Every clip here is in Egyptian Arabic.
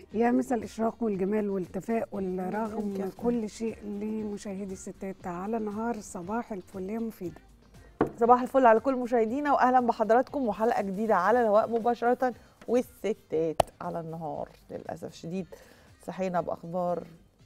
يا مسا الإشراق والجمال والتفاؤل رغم يمكن. كل شيء لمشاهدي الستات على نهار صباح الفلية مفيدة صباح الفل على كل مشاهدينا واهلا بحضراتكم وحلقه جديده على الهواء مباشره والستات على النهار للاسف شديد صحينا باخبار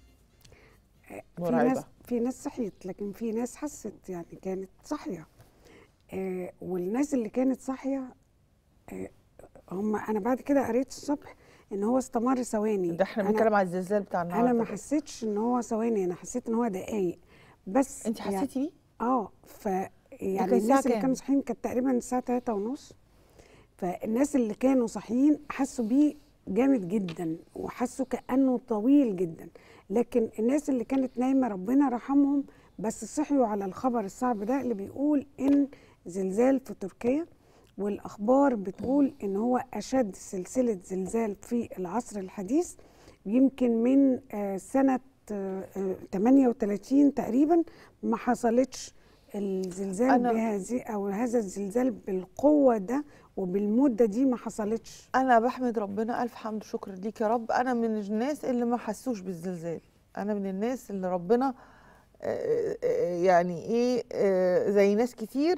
في مرعبة. ناس في ناس صحيت لكن في ناس حست يعني كانت صاحية آه والناس اللي كانت صاحية آه هم أنا بعد كده قريت الصبح إن هو استمر ثواني ده احنا أنا- بنتكلم على الزلزال بتاع النهارده أنا ما حسيتش إن هو ثواني أنا حسيت إن هو دقايق بس انت يعني- حسيتي بيه؟ اه ف يعني كان الساعة الناس اللي كام؟ كانوا صاحيين كانت تقريبا الساعه 3 ونص فالناس اللي كانوا صاحيين حسوا بيه جامد جدا وحسوا كانه طويل جدا لكن الناس اللي كانت نايمه ربنا رحمهم بس صحيوا على الخبر الصعب ده اللي بيقول ان زلزال في تركيا والاخبار بتقول ان هو اشد سلسله زلزال في العصر الحديث يمكن من آه، سنه آه، آه، 38 تقريبا ما حصلتش الزلزال أنا- بهذه او هذا الزلزال بالقوه ده وبالمده دي ما حصلتش انا بحمد ربنا الف حمد وشكر ليك يا رب انا من الناس اللي ما حسوش بالزلزال انا من الناس اللي ربنا آه، آه، يعني ايه آه، زي ناس كتير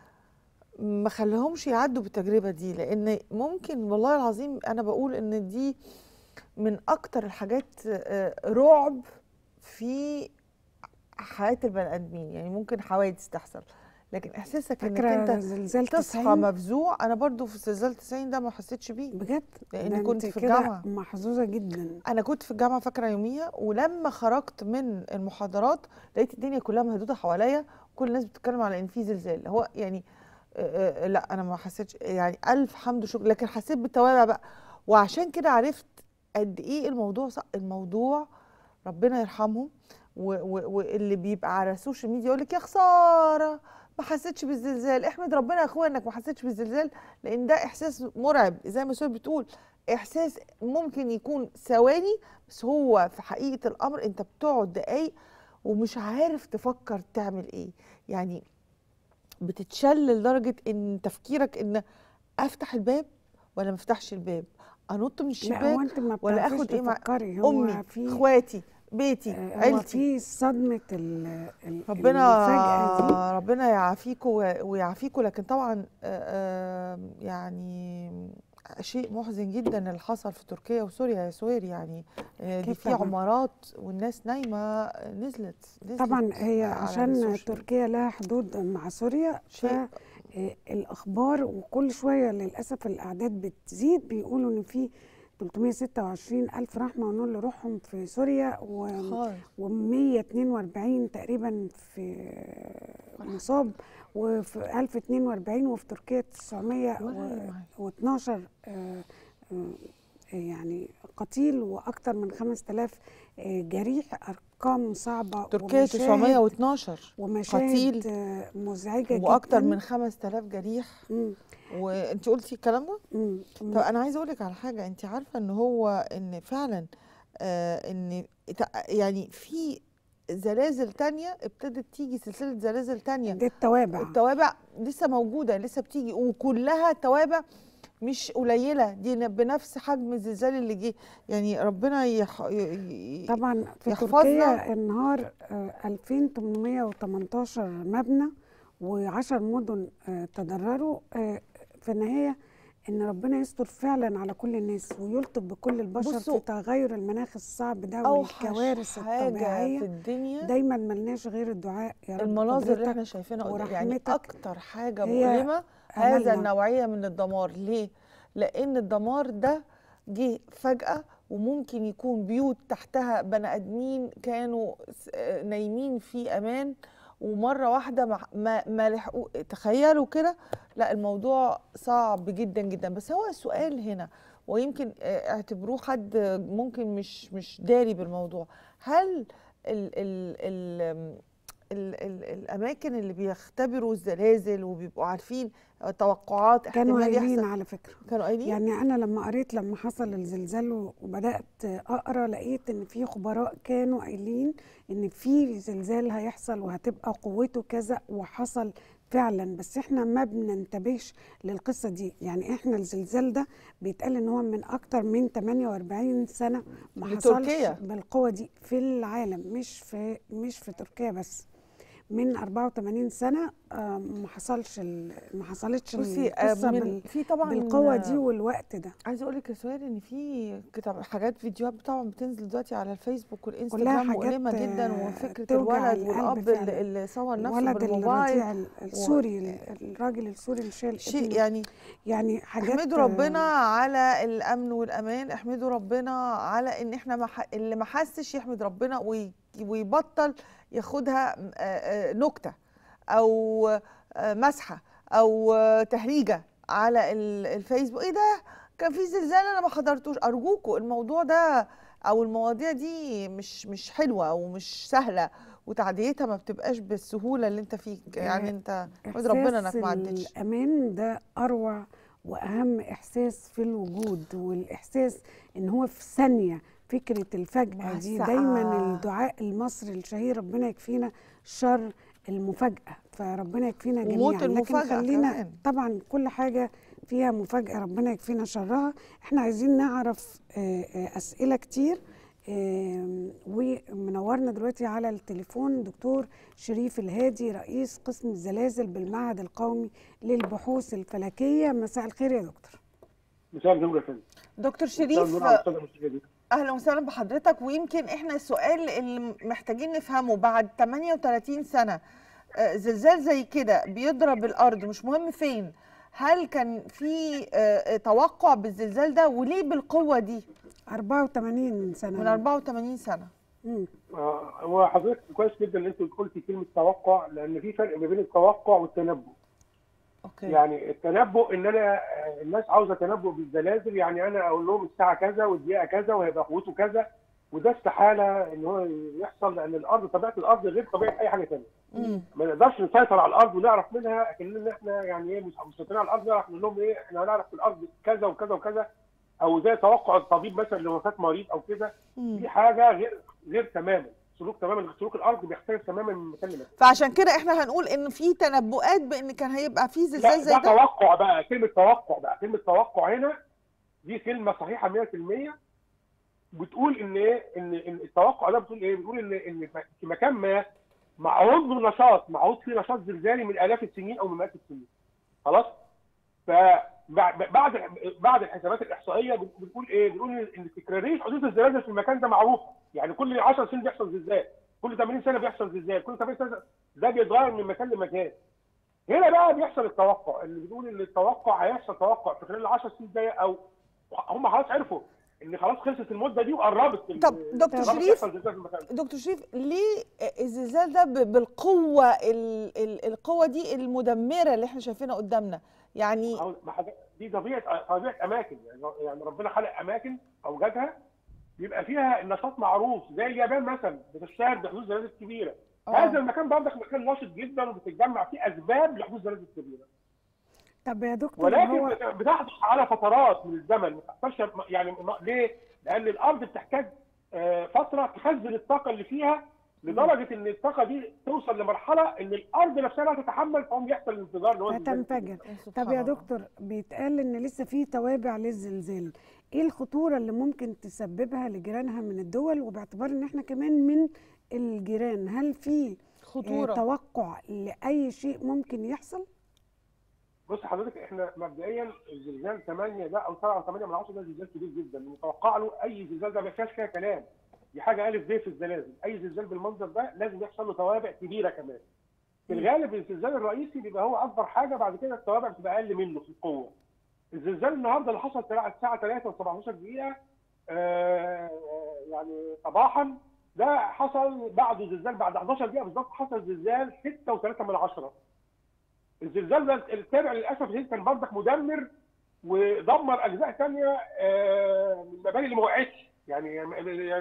ما خلاهمش يعدوا بالتجربه دي لان ممكن والله العظيم انا بقول ان دي من اكتر الحاجات آه، رعب في حياه البني ادمين يعني ممكن حوادث تحصل لكن احساسك انك فاكره انت زلزال تصحى 90 مفزوع انا برضو في زلزال 90 ده ما حسيتش بيه بجد لأني ده كنت أنت في كده الجامعة. محظوظه جدا انا كنت في الجامعه فاكره يوميها ولما خرجت من المحاضرات لقيت الدنيا كلها مهدوده حواليا كل الناس بتتكلم على ان في زلزال هو يعني آه، آه، لا انا ما حسيتش يعني الف حمد وشكر لكن حسيت بالتوابع بقى وعشان كده عرفت قد ايه الموضوع صع- الموضوع ربنا يرحمهم و- و- واللي بيبقى على السوشيال ميديا يقول لك يا خساره ما حسيتش بالزلزال احمد ربنا يا اخويا انك ما حسيتش بالزلزال لان ده احساس مرعب زي ما سوري بتقول احساس ممكن يكون ثواني بس هو في حقيقه الامر انت بتقعد دقايق ومش عارف تفكر تعمل ايه يعني بتتشل لدرجه ان تفكيرك ان افتح الباب ولا ما افتحش الباب انط من لا هو الشباك انت ما ولا بتعرفيش آخد إيه مع تفكري هو امي في اخواتي بيتي آه، هو عيلتي في صدمه ال ال- ربنا المفاجاه دي ربنا يعافيكوا ويعافيكوا لكن طبعا آه، آه، يعني شيء محزن جدا اللي حصل في تركيا وسوريا يا سوير يعني آه، دي أكيد في طبعاً. عمارات والناس نايمه نزلت, نزلت طبعا هي على عشان السوشيال. تركيا لها حدود مع سوريا شيء فالاخبار وكل شويه للاسف الاعداد بتزيد بيقولوا ان في 326 الف رحمه ونور لروحهم في سوريا و خالص و142 تقريبا في مصاب وفي 1042 وفي تركيا 912 آه، آه، يعني قتيل واكثر من 5000 آه، جريح ارقام صعبه تركيا ومشاهد- 912 ومشاهد قتيل آه، مزعجه واكتر جدا من 5000 جريح مم، وانت قلتي الكلام ده مم، طب انا عايزه اقول لك على حاجه انت عارفه ان هو ان فعلا آه ان تع- يعني في زلازل تانية ابتدت تيجي سلسله زلازل تانية دي التوابع التوابع لسه موجوده لسه بتيجي وكلها توابع مش قليله دي ن- بنفس حجم الزلزال اللي جه يعني ربنا يح... ي... ي... طبعا في يحفظنا. تركيا انهار آه، 2818 مبنى و10 مدن آه، تضرروا آه، في النهايه ان ربنا يستر فعلا على كل الناس ويلطف بكل البشر بصوا، في تغير المناخ الصعب ده اوحش والكوارث حاجه الطبيعيه في الدنيا دايما ملناش غير الدعاء يا رب المناظر اللي قدرتك احنا شايفينها قدام- يعني ورحمتك اكتر حاجه هي مؤلمه هذا أملنا. النوعيه من الدمار ليه لان الدمار ده جه فجاه وممكن يكون بيوت تحتها بني ادمين كانوا س- آه، نايمين في امان ومره واحده ما ما, ما لحقوا تخيلوا كده لا الموضوع صعب جدا جدا بس هو السؤال هنا ويمكن آه، اعتبروه حد ممكن مش مش داري بالموضوع هل ال ال ال ال ال الاماكن اللي بيختبروا الزلازل وبيبقوا عارفين توقعات كانوا احتمال قايلين يحصل على فكره كانوا قايلين يعني انا لما قريت لما حصل الزلزال و- وبدات اقرا لقيت ان في خبراء كانوا قايلين ان في زلزال هيحصل وهتبقى قوته كذا وحصل فعلا بس احنا ما بننتبهش للقصه دي يعني احنا الزلزال ده بيتقال ان هو من اكتر من 48 سنه ما حصلش بتركيا. بالقوه دي في العالم مش في مش في تركيا بس من 84 سنه آه، ما حصلش ال- ما حصلتش بصي آه، القصه من بال- في طبعا بالقوه آه، دي والوقت ده عايزه اقول لك يا سهير ان في كتاب حاجات فيديوهات طبعا بتنزل دلوقتي على الفيسبوك كلها والانستجرام حاجات مؤلمه جدا آه، وفكره توجع الولد القلب والاب فعلا. اللي, اللي صور نفسه الولد بالموبايل الرضيع ال- السوري ال- الراجل السوري اللي شال شيء ابنه. يعني يعني حاجات احمدوا ربنا على الامن والامان احمدوا ربنا على ان احنا مح... اللي ما حسش يحمد ربنا وي... ويبطل ياخدها آه، آه، نكته او آه، مسحه او آه، تهريجه على ال- الفيسبوك ايه ده كان في زلزال انا ما حضرتوش ارجوكوا الموضوع ده او المواضيع دي مش مش حلوه او مش سهله وتعديتها ما بتبقاش بالسهوله اللي انت فيك يعني انت احمد ربنا انك ما إحساس عدتش الأمان ده أروع وأهم إحساس في الوجود والإحساس إن هو في ثانية فكرة الفجأة مع دي الساعة. دايما الدعاء المصري الشهير ربنا يكفينا شر المفاجأة فربنا يكفينا جميعا وموت لكن المفاجأة خلينا كمان. طبعا كل حاجة فيها مفاجأة ربنا يكفينا شرها احنا عايزين نعرف آه، آه، أسئلة كتير آم، ومنورنا دلوقتي على التليفون دكتور شريف الهادي رئيس قسم الزلازل بالمعهد القومي للبحوث الفلكية مساء الخير يا دكتور مساء النور يا فندم دكتور مساء شريف النور على الساده المشاهدين اهلا وسهلا بحضرتك ويمكن احنا السؤال اللي محتاجين نفهمه بعد 38 سنه آه، زلزال زي كده بيضرب الارض مش مهم فين هل كان في آه، آه، توقع بالزلزال ده وليه بالقوه دي 84 سنة من 84 سنه مم. آه، هو حضرتك كويس جدا ان انت قلتي كلمه توقع لان في فرق ما بين التوقع والتنبؤ اوكي يعني التنبؤ ان انا آه، الناس عاوزه تنبؤ بالزلازل يعني انا اقول لهم الساعه كذا والدقيقه كذا وهيبقى قوته كذا وده استحاله ان هو يحصل لان الارض طبيعه الارض غير طبيعه اي حاجه ثانيه مم. ما نقدرش نسيطر على الارض ونعرف منها اكننا احنا يعني ايه مش مسيطرين على الارض نعرف نقول لهم ايه احنا هنعرف في الارض كذا وكذا وكذا او زي توقع الطبيب مثلا لوفاه مريض او كده مم. دي حاجه غير غير تماما سلوك تماما سلوك الارض بيختلف تماما من مكان لمكان فعشان كده احنا هنقول ان في تنبؤات بان كان هيبقى في زلزال لا زي ده ده توقع بقى كلمه توقع بقى كلمه توقع هنا دي كلمه صحيحه 100% بتقول ان ايه ان إن التوقع ده بتقول ايه بتقول ان ان في مكان ما معروض له نشاط معروض فيه نشاط زلزالي من الاف السنين او من مئات السنين خلاص فبعد بعد الحسابات الاحصائيه بنقول ايه بنقول ان تكراريه حدوث الزلازل في المكان ده معروفه يعني كل 10 سنين بيحصل زلزال كل 80 سنه بيحصل زلزال كل 80 سنه ده بيتغير من مكان لمكان هنا بقى بيحصل التوقع اللي بيقول ان التوقع هيحصل توقع في خلال ال 10 سنين دي او هم خلاص عرفوا ان خلاص خلصت المده دي وقربت ال- طب دكتور قربت شريف، يحصل زلزال في المكان ده. دكتور شريف ليه الزلزال ده ب- بالقوه ال- ال- القوه دي المدمره اللي احنا شايفينها قدامنا يعني أو- ما حاجة- دي طبيعه طبيعه اماكن يعني يعني ربنا خلق اماكن اوجدها بيبقى فيها النشاط معروف زي اليابان مثلا بتشتهر بحدوث زلازل كبيره آه. هذا المكان برضك مكان نشط جدا وبتتجمع فيه اسباب لحدوث زلازل كبيره طب يا دكتور ولكن هو بتحدث على فترات من الزمن ما بتحصلش يعني ما- ليه؟ لان الارض بتحتاج آه، فتره تخزن الطاقه اللي فيها لدرجه ان الطاقه دي توصل لمرحله ان الارض نفسها لا تتحمل فهم يحصل الانفجار اللي هو الزلزال الكبير. هتنفجر سبحان طب يا الله. دكتور بيتقال ان لسه في توابع للزلزال ايه الخطوره اللي ممكن تسببها لجيرانها من الدول وباعتبار ان احنا كمان من الجيران هل في آه، خطوره توقع لاي شيء ممكن يحصل بص حضرتك احنا مبدئيا الزلزال 8 ده او 7 8 من 10 ده زلزال كبير جدا متوقع له اي زلزال ده ما فيهاش فيها كلام دي حاجه الف ب في الزلازل اي زلزال بالمنظر ده لازم يحصل له توابع كبيره كمان في الغالب الزلزال الرئيسي بيبقى هو اكبر حاجه بعد كده التوابع بتبقى اقل منه في القوه الزلزال النهارده اللي حصل الساعه 3 و17 دقيقه آه يعني صباحا ده حصل بعده زلزال بعد 11 دقيقه بالظبط حصل زلزال 6.3 من عشرة الزلزال ده التابع للاسف كان برضك مدمر ودمر اجزاء ثانيه آه، من المباني اللي ما وقعتش يعني يعني اللي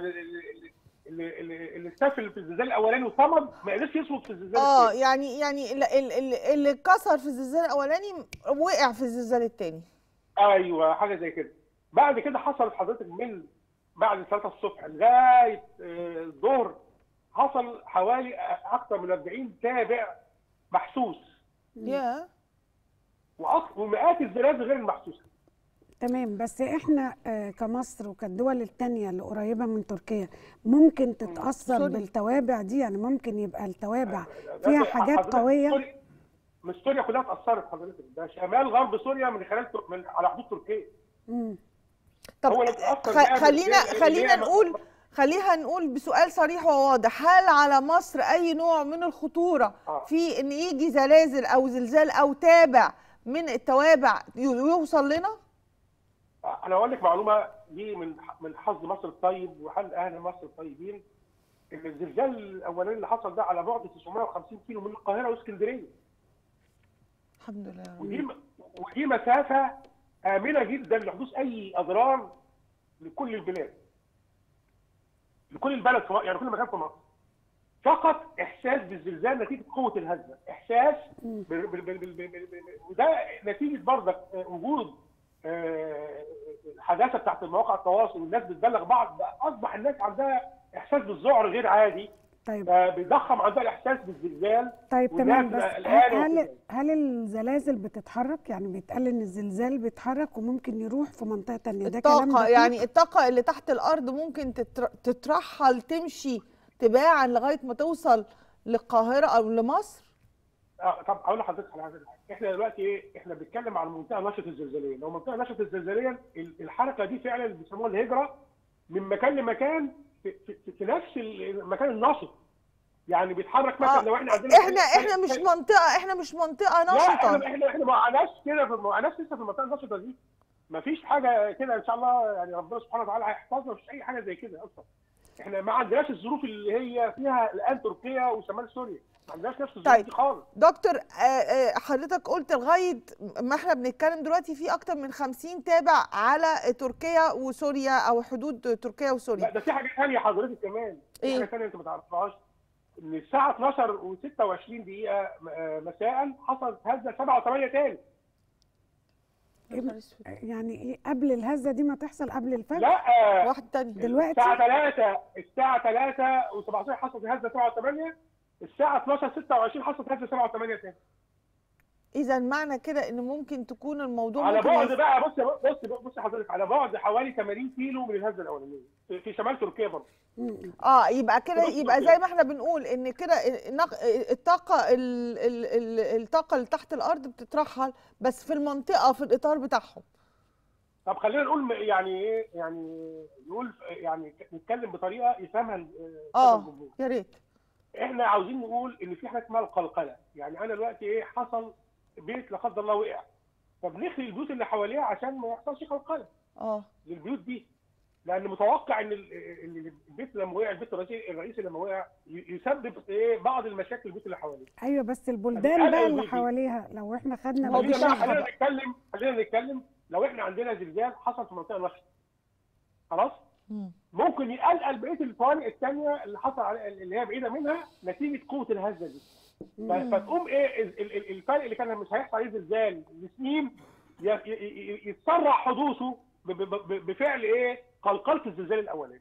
اللي اللي اللي استفل في الزلزال الاولاني وصمد ما قدرش يصمد في الزلزال اه الثاني يعني يعني ال- ال- ال- اللي اتكسر في الزلزال الاولاني وقع في الزلزال الثاني ايوه حاجه زي كده بعد كده حصلت حضرتك من بعد 3 الصبح لغايه آه، الظهر حصل حوالي اكثر من 40 تابع محسوس يا وأص- ومئات الزلازل غير المحسوسه تمام بس احنا آه، كمصر وكالدول التانية اللي قريبة من تركيا ممكن تتأثر سوري. بالتوابع دي يعني ممكن يبقى التوابع ده فيها في- حاجات حضرتك قوية سوريا- مش سوريا كلها اتاثرت حضرتك ده شمال غرب سوريا من خلال تر- من على حدود تركيا مم. طب هو اللي اتأثر خ- بقى خلينا بالليل- خلينا الليل- نقول خلينا نقول بسؤال صريح وواضح هل على مصر اي نوع من الخطوره آه. في ان يجي زلازل او زلزال او تابع من التوابع ي- يوصل لنا انا اقول لك معلومه دي من من حظ مصر الطيب وحل اهل مصر الطيبين ان الزلزال الاولاني اللي حصل ده على بعد 950 كيلو من القاهره واسكندريه الحمد لله يا رب. ودي ودي مسافه امنه جدا لحدوث اي اضرار لكل البلاد لكل البلد في مصر يعني كل مكان في مصر فقط احساس بالزلزال نتيجه قوه الهزه احساس بال- بال- بال- بال- بال- بال- وده نتيجه برضك آه، وجود آه، الحداثه بتاعت مواقع التواصل والناس بتبلغ بعض بقى اصبح الناس عندها احساس بالذعر غير عادي طيب فبيضخم عندها الاحساس بالزلزال طيب والناس تمام بس بقى هل قلقانة هل, وكده. هل الزلازل بتتحرك يعني بيتقال ان الزلزال بيتحرك وممكن يروح في منطقة تانية ده كلام الطاقه دقيق؟ يعني الطاقه اللي تحت الارض ممكن تتر- تترحل تمشي تباعا لغايه ما توصل للقاهره او لمصر آه، طب اقول لحضرتك على حاجه احنا دلوقتي ايه احنا بنتكلم على المنطقه نشط الزلزاليه لو منطقه نشط الزلزاليه ال- الحركه دي فعلا اللي بيسموها الهجره من مكان لمكان في, في, في نفس المكان النشط يعني بيتحرك مثلا آه، لو احنا عندنا احنا احنا مش منطقه احنا مش منطقه لا نشطه احنا احنا احنا ما معناش كده في- ما معناش لسه في المنطقه النشطه دي ما فيش حاجه كده ان شاء الله يعني ربنا سبحانه وتعالى هيحفظنا مفيش اي حاجه زي كده اصلا احنا ما عندناش الظروف اللي هي فيها الان تركيا وشمال سوريا ما عندناش نفس الظروف طيب. دي خالص دكتور آه، آه، حضرتك قلت لغايه ما احنا بنتكلم دلوقتي في اكتر من 50 تابع على تركيا وسوريا او حدود تركيا لا وسوريا ده في حاجه ثانيه حضرتك كمان في إيه؟ حاجه ثانيه انت ما تعرفهاش ان الساعه 12 و26 دقيقه م- آه، مساء حصلت هزه 7 و8 تاني يا نهار أسود. يعني ايه قبل الهزة دي ما تحصل قبل الفجر لا واحد تاني دلوقتي الساعه 3 الساعه 3 و17 حصلت هزه 7 و8 الساعه 12 26 حصلت هزه 7 و8 تاني اذا معنى كده ان ممكن تكون الموضوع على ممكن بعد يس- بقى بص بص بص حضرتك على بعد حوالي 80 كيلو من الهزه الاولانيه في في شمال تركيا برضه مم. اه يبقى كده بص يبقى كده. زي ما احنا بنقول ان كده النق- الطاقه ال- ال- ال- الطاقه اللي تحت الارض بتترحل بس في المنطقه في الاطار بتاعهم طب خلينا نقول م- يعني ايه يعني نقول يعني نتكلم بطريقه يفهمها ال- اه الجمهور يا ريت احنا عاوزين نقول ان في حاجه اسمها القلقله يعني انا دلوقتي ايه حصل بيت لا قدر الله وقع فبنخلي البيوت اللي حواليها عشان ما يحصلش قلقله اه للبيوت دي لان متوقع ان ال- ال- البيت لما وقع البيت الرئيسي الرئيسي لما وقع ي- يسبب ايه بعض المشاكل البيوت اللي حواليه ايوه بس البلدان أنا بقى اللي ودي. حواليها لو احنا خدنا هو بالنا خلينا بقى بيشرحها خلينا بقى. نتكلم خلينا نتكلم لو احنا عندنا زلزال حصل في منطقه نشط خلاص مم. ممكن يقلقل بقيه الفوارق الثانيه اللي حصل على اللي هي بعيده منها نتيجه قوه الهزه دي ف- فتقوم ايه ال- ال- ال- الفرق اللي كان مش هيحصل عليه زلزال لسنين ي- ي- ي- يتسرع حدوثه ب- ب- ب- بفعل ايه قلقله الزلزال الاولاني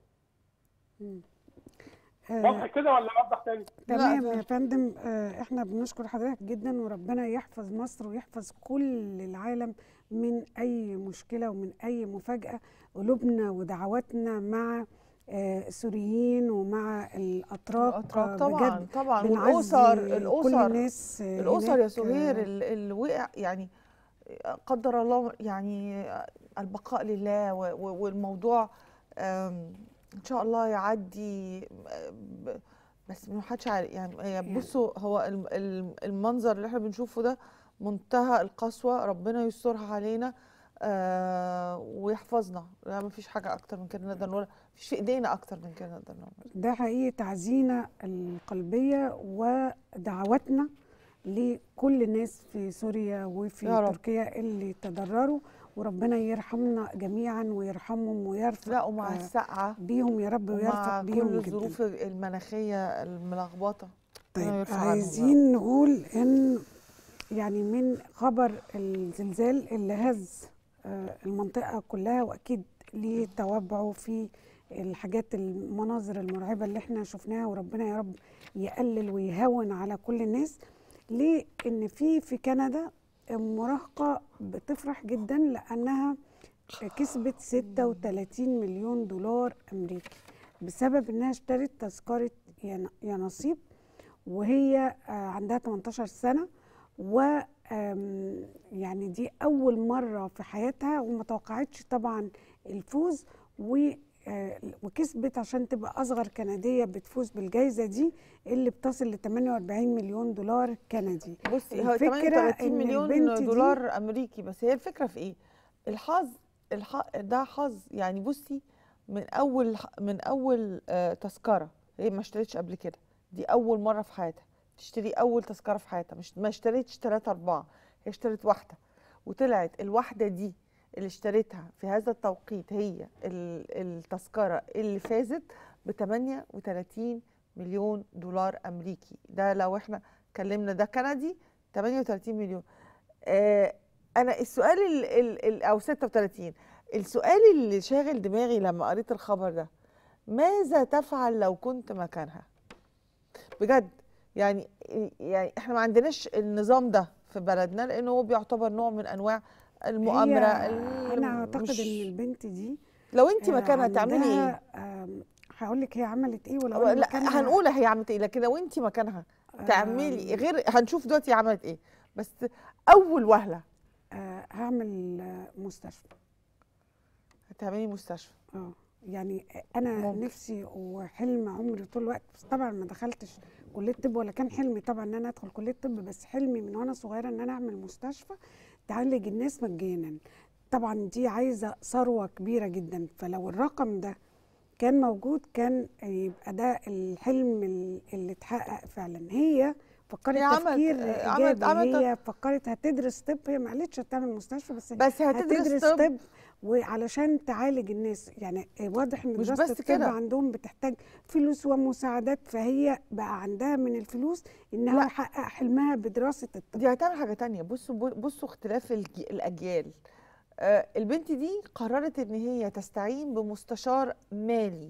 آه، واضح كده ولا اوضح تاني؟ تمام لا، يا فندم آه، احنا بنشكر حضرتك جدا وربنا يحفظ مصر ويحفظ كل العالم من اي مشكله ومن اي مفاجاه قلوبنا ودعواتنا مع آه، السوريين ومع الاتراك الاتراك آه، طبعا بجد طبعا بنعزي والاسر كل الاسر الناس آه، الاسر يا هناك، سهير آه، ال- اللي وقع يعني قدر الله يعني البقاء لله و- و- والموضوع آم، ان شاء الله يعدي ب- بس ما حدش عارف يعني يعني بصوا هو الم- الم- المنظر اللي احنا بنشوفه ده منتهى القسوه ربنا يسترها علينا آه ويحفظنا لا ما فيش حاجه اكتر من كده نقدر نقولها مفيش في ايدينا اكتر من كده نقدر نعمل ده حقيقي تعزينا القلبية ودعواتنا لكل الناس في سوريا وفي يا رب. تركيا اللي تضرروا وربنا يرحمنا جميعا ويرحمهم ويرفق لا ومع آه، السقعه بيهم يا رب ويرفق ومع بيهم كل جدا الظروف المناخيه الملخبطه ربنا طيب يرفع عنهم يا عايزين نقول ان يعني من خبر الزلزال اللي هز آه، المنطقة كلها واكيد ليه توابعه في الحاجات المناظر المرعبة اللي احنا شفناها وربنا يا رب يقلل ويهون على كل الناس ليه ان في في كندا مراهقه بتفرح جدا لانها كسبت 36 مليون دولار امريكي بسبب انها اشترت تذكره يا يا نصيب وهي آه، عندها 18 سنه و آم، يعني دي اول مره في حياتها وما توقعتش طبعا الفوز و آه، وكسبت عشان تبقى اصغر كنديه بتفوز بالجائزه دي اللي بتصل ل 48 مليون دولار كندي بصي هو الفكرة 38 إن مليون البنت دي- دولار امريكي بس هي الفكره في ايه الحظ الح... ده حظ يعني بصي من اول من اول آه تذكره هي ما اشتريتش قبل كده دي اول مره في حياتها تشتري اول تذكره في حياتها مش ما اشتريتش ثلاثة أربعة هي اشترت واحده وطلعت الواحده دي اللي اشتريتها في هذا التوقيت هي ال- التذكره اللي فازت ب 38 مليون دولار امريكي ده لو احنا اتكلمنا ده كندي 38 مليون آه انا السؤال ال ال ال او 36 السؤال اللي شاغل دماغي لما قريت الخبر ده ماذا تفعل لو كنت مكانها بجد يعني يعني احنا ما عندناش النظام ده في بلدنا لانه هو بيعتبر نوع من انواع المؤامره هي اللي انا اعتقد مش- ان البنت دي لو انت مكانها تعملي ايه عندها، آم، هقول لك هي عملت ايه ولو أنا لا مكانها، هنقول هي عملت ايه لكن لو انت مكانها تعملي آم، غير هنشوف دلوقتي هي عملت ايه بس اول وهله آه، هعمل آه، مستشفى هتعملي مستشفى اه يعني انا ممكن. نفسي وحلم عمري طول الوقت بس طبعا ما دخلتش كليه طب ولا كان حلمي طبعا ان انا ادخل كليه طب بس حلمي من وانا صغيره ان انا اعمل مستشفى تعالج الناس مجانا طبعا دي عايزه ثروه كبيره جدا فلو الرقم ده كان موجود كان يبقى ده الحلم ال- اللي اتحقق فعلا هي فكرت هي عملت- تفكير آه، ايجابي عملت- عملت- هي فكرت هتدرس طب هي ما قالتش هتعمل مستشفى بس بس هتدرس طب طب وعلشان تعالج الناس يعني واضح ان مش دراسه بس الطب كده. عندهم بتحتاج فلوس ومساعدات فهي بقى عندها من الفلوس انها لا. تحقق حلمها بدراسه الطب دي هتعمل حاجه تانية بصوا بصوا اختلاف الج- الاجيال آه، البنت دي قررت ان هي تستعين بمستشار مالي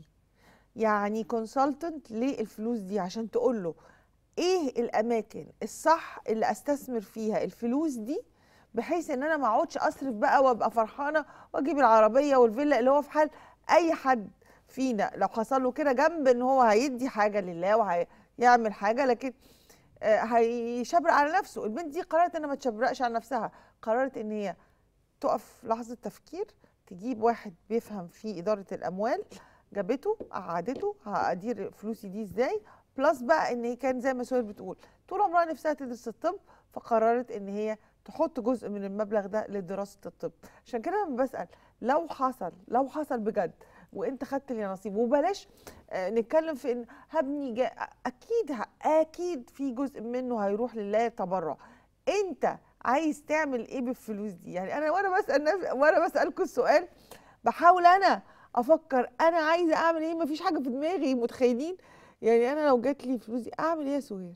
يعني كونسلتنت للفلوس دي عشان تقول له ايه الاماكن الصح اللي استثمر فيها الفلوس دي بحيث ان انا ما اقعدش اصرف بقى وابقى فرحانه واجيب العربيه والفيلا اللي هو في حال اي حد فينا لو حصل له كده جنب ان هو هيدي حاجه لله وهيعمل حاجه لكن آه، هيشبرق على نفسه البنت دي قررت انها ما تشبرقش على نفسها قررت ان هي تقف لحظه تفكير تجيب واحد بيفهم في اداره الاموال جابته قعدته هادير فلوسي دي ازاي بلس بقى ان هي كان زي ما سهير بتقول طول عمرها نفسها تدرس الطب فقررت ان هي تحط جزء من المبلغ ده لدراسه الطب عشان كده لما بسال لو حصل لو حصل بجد وانت خدت لي نصيب وبلاش آه، نتكلم في ان هبني جا اكيد ه- اكيد في جزء منه هيروح لله تبرع انت عايز تعمل ايه بالفلوس دي يعني انا وانا بسال نفسي وانا بسالكم السؤال بحاول انا افكر انا عايزه اعمل ايه مفيش حاجه في دماغي متخيلين يعني انا لو جات لي فلوس دي اعمل ايه يا سهير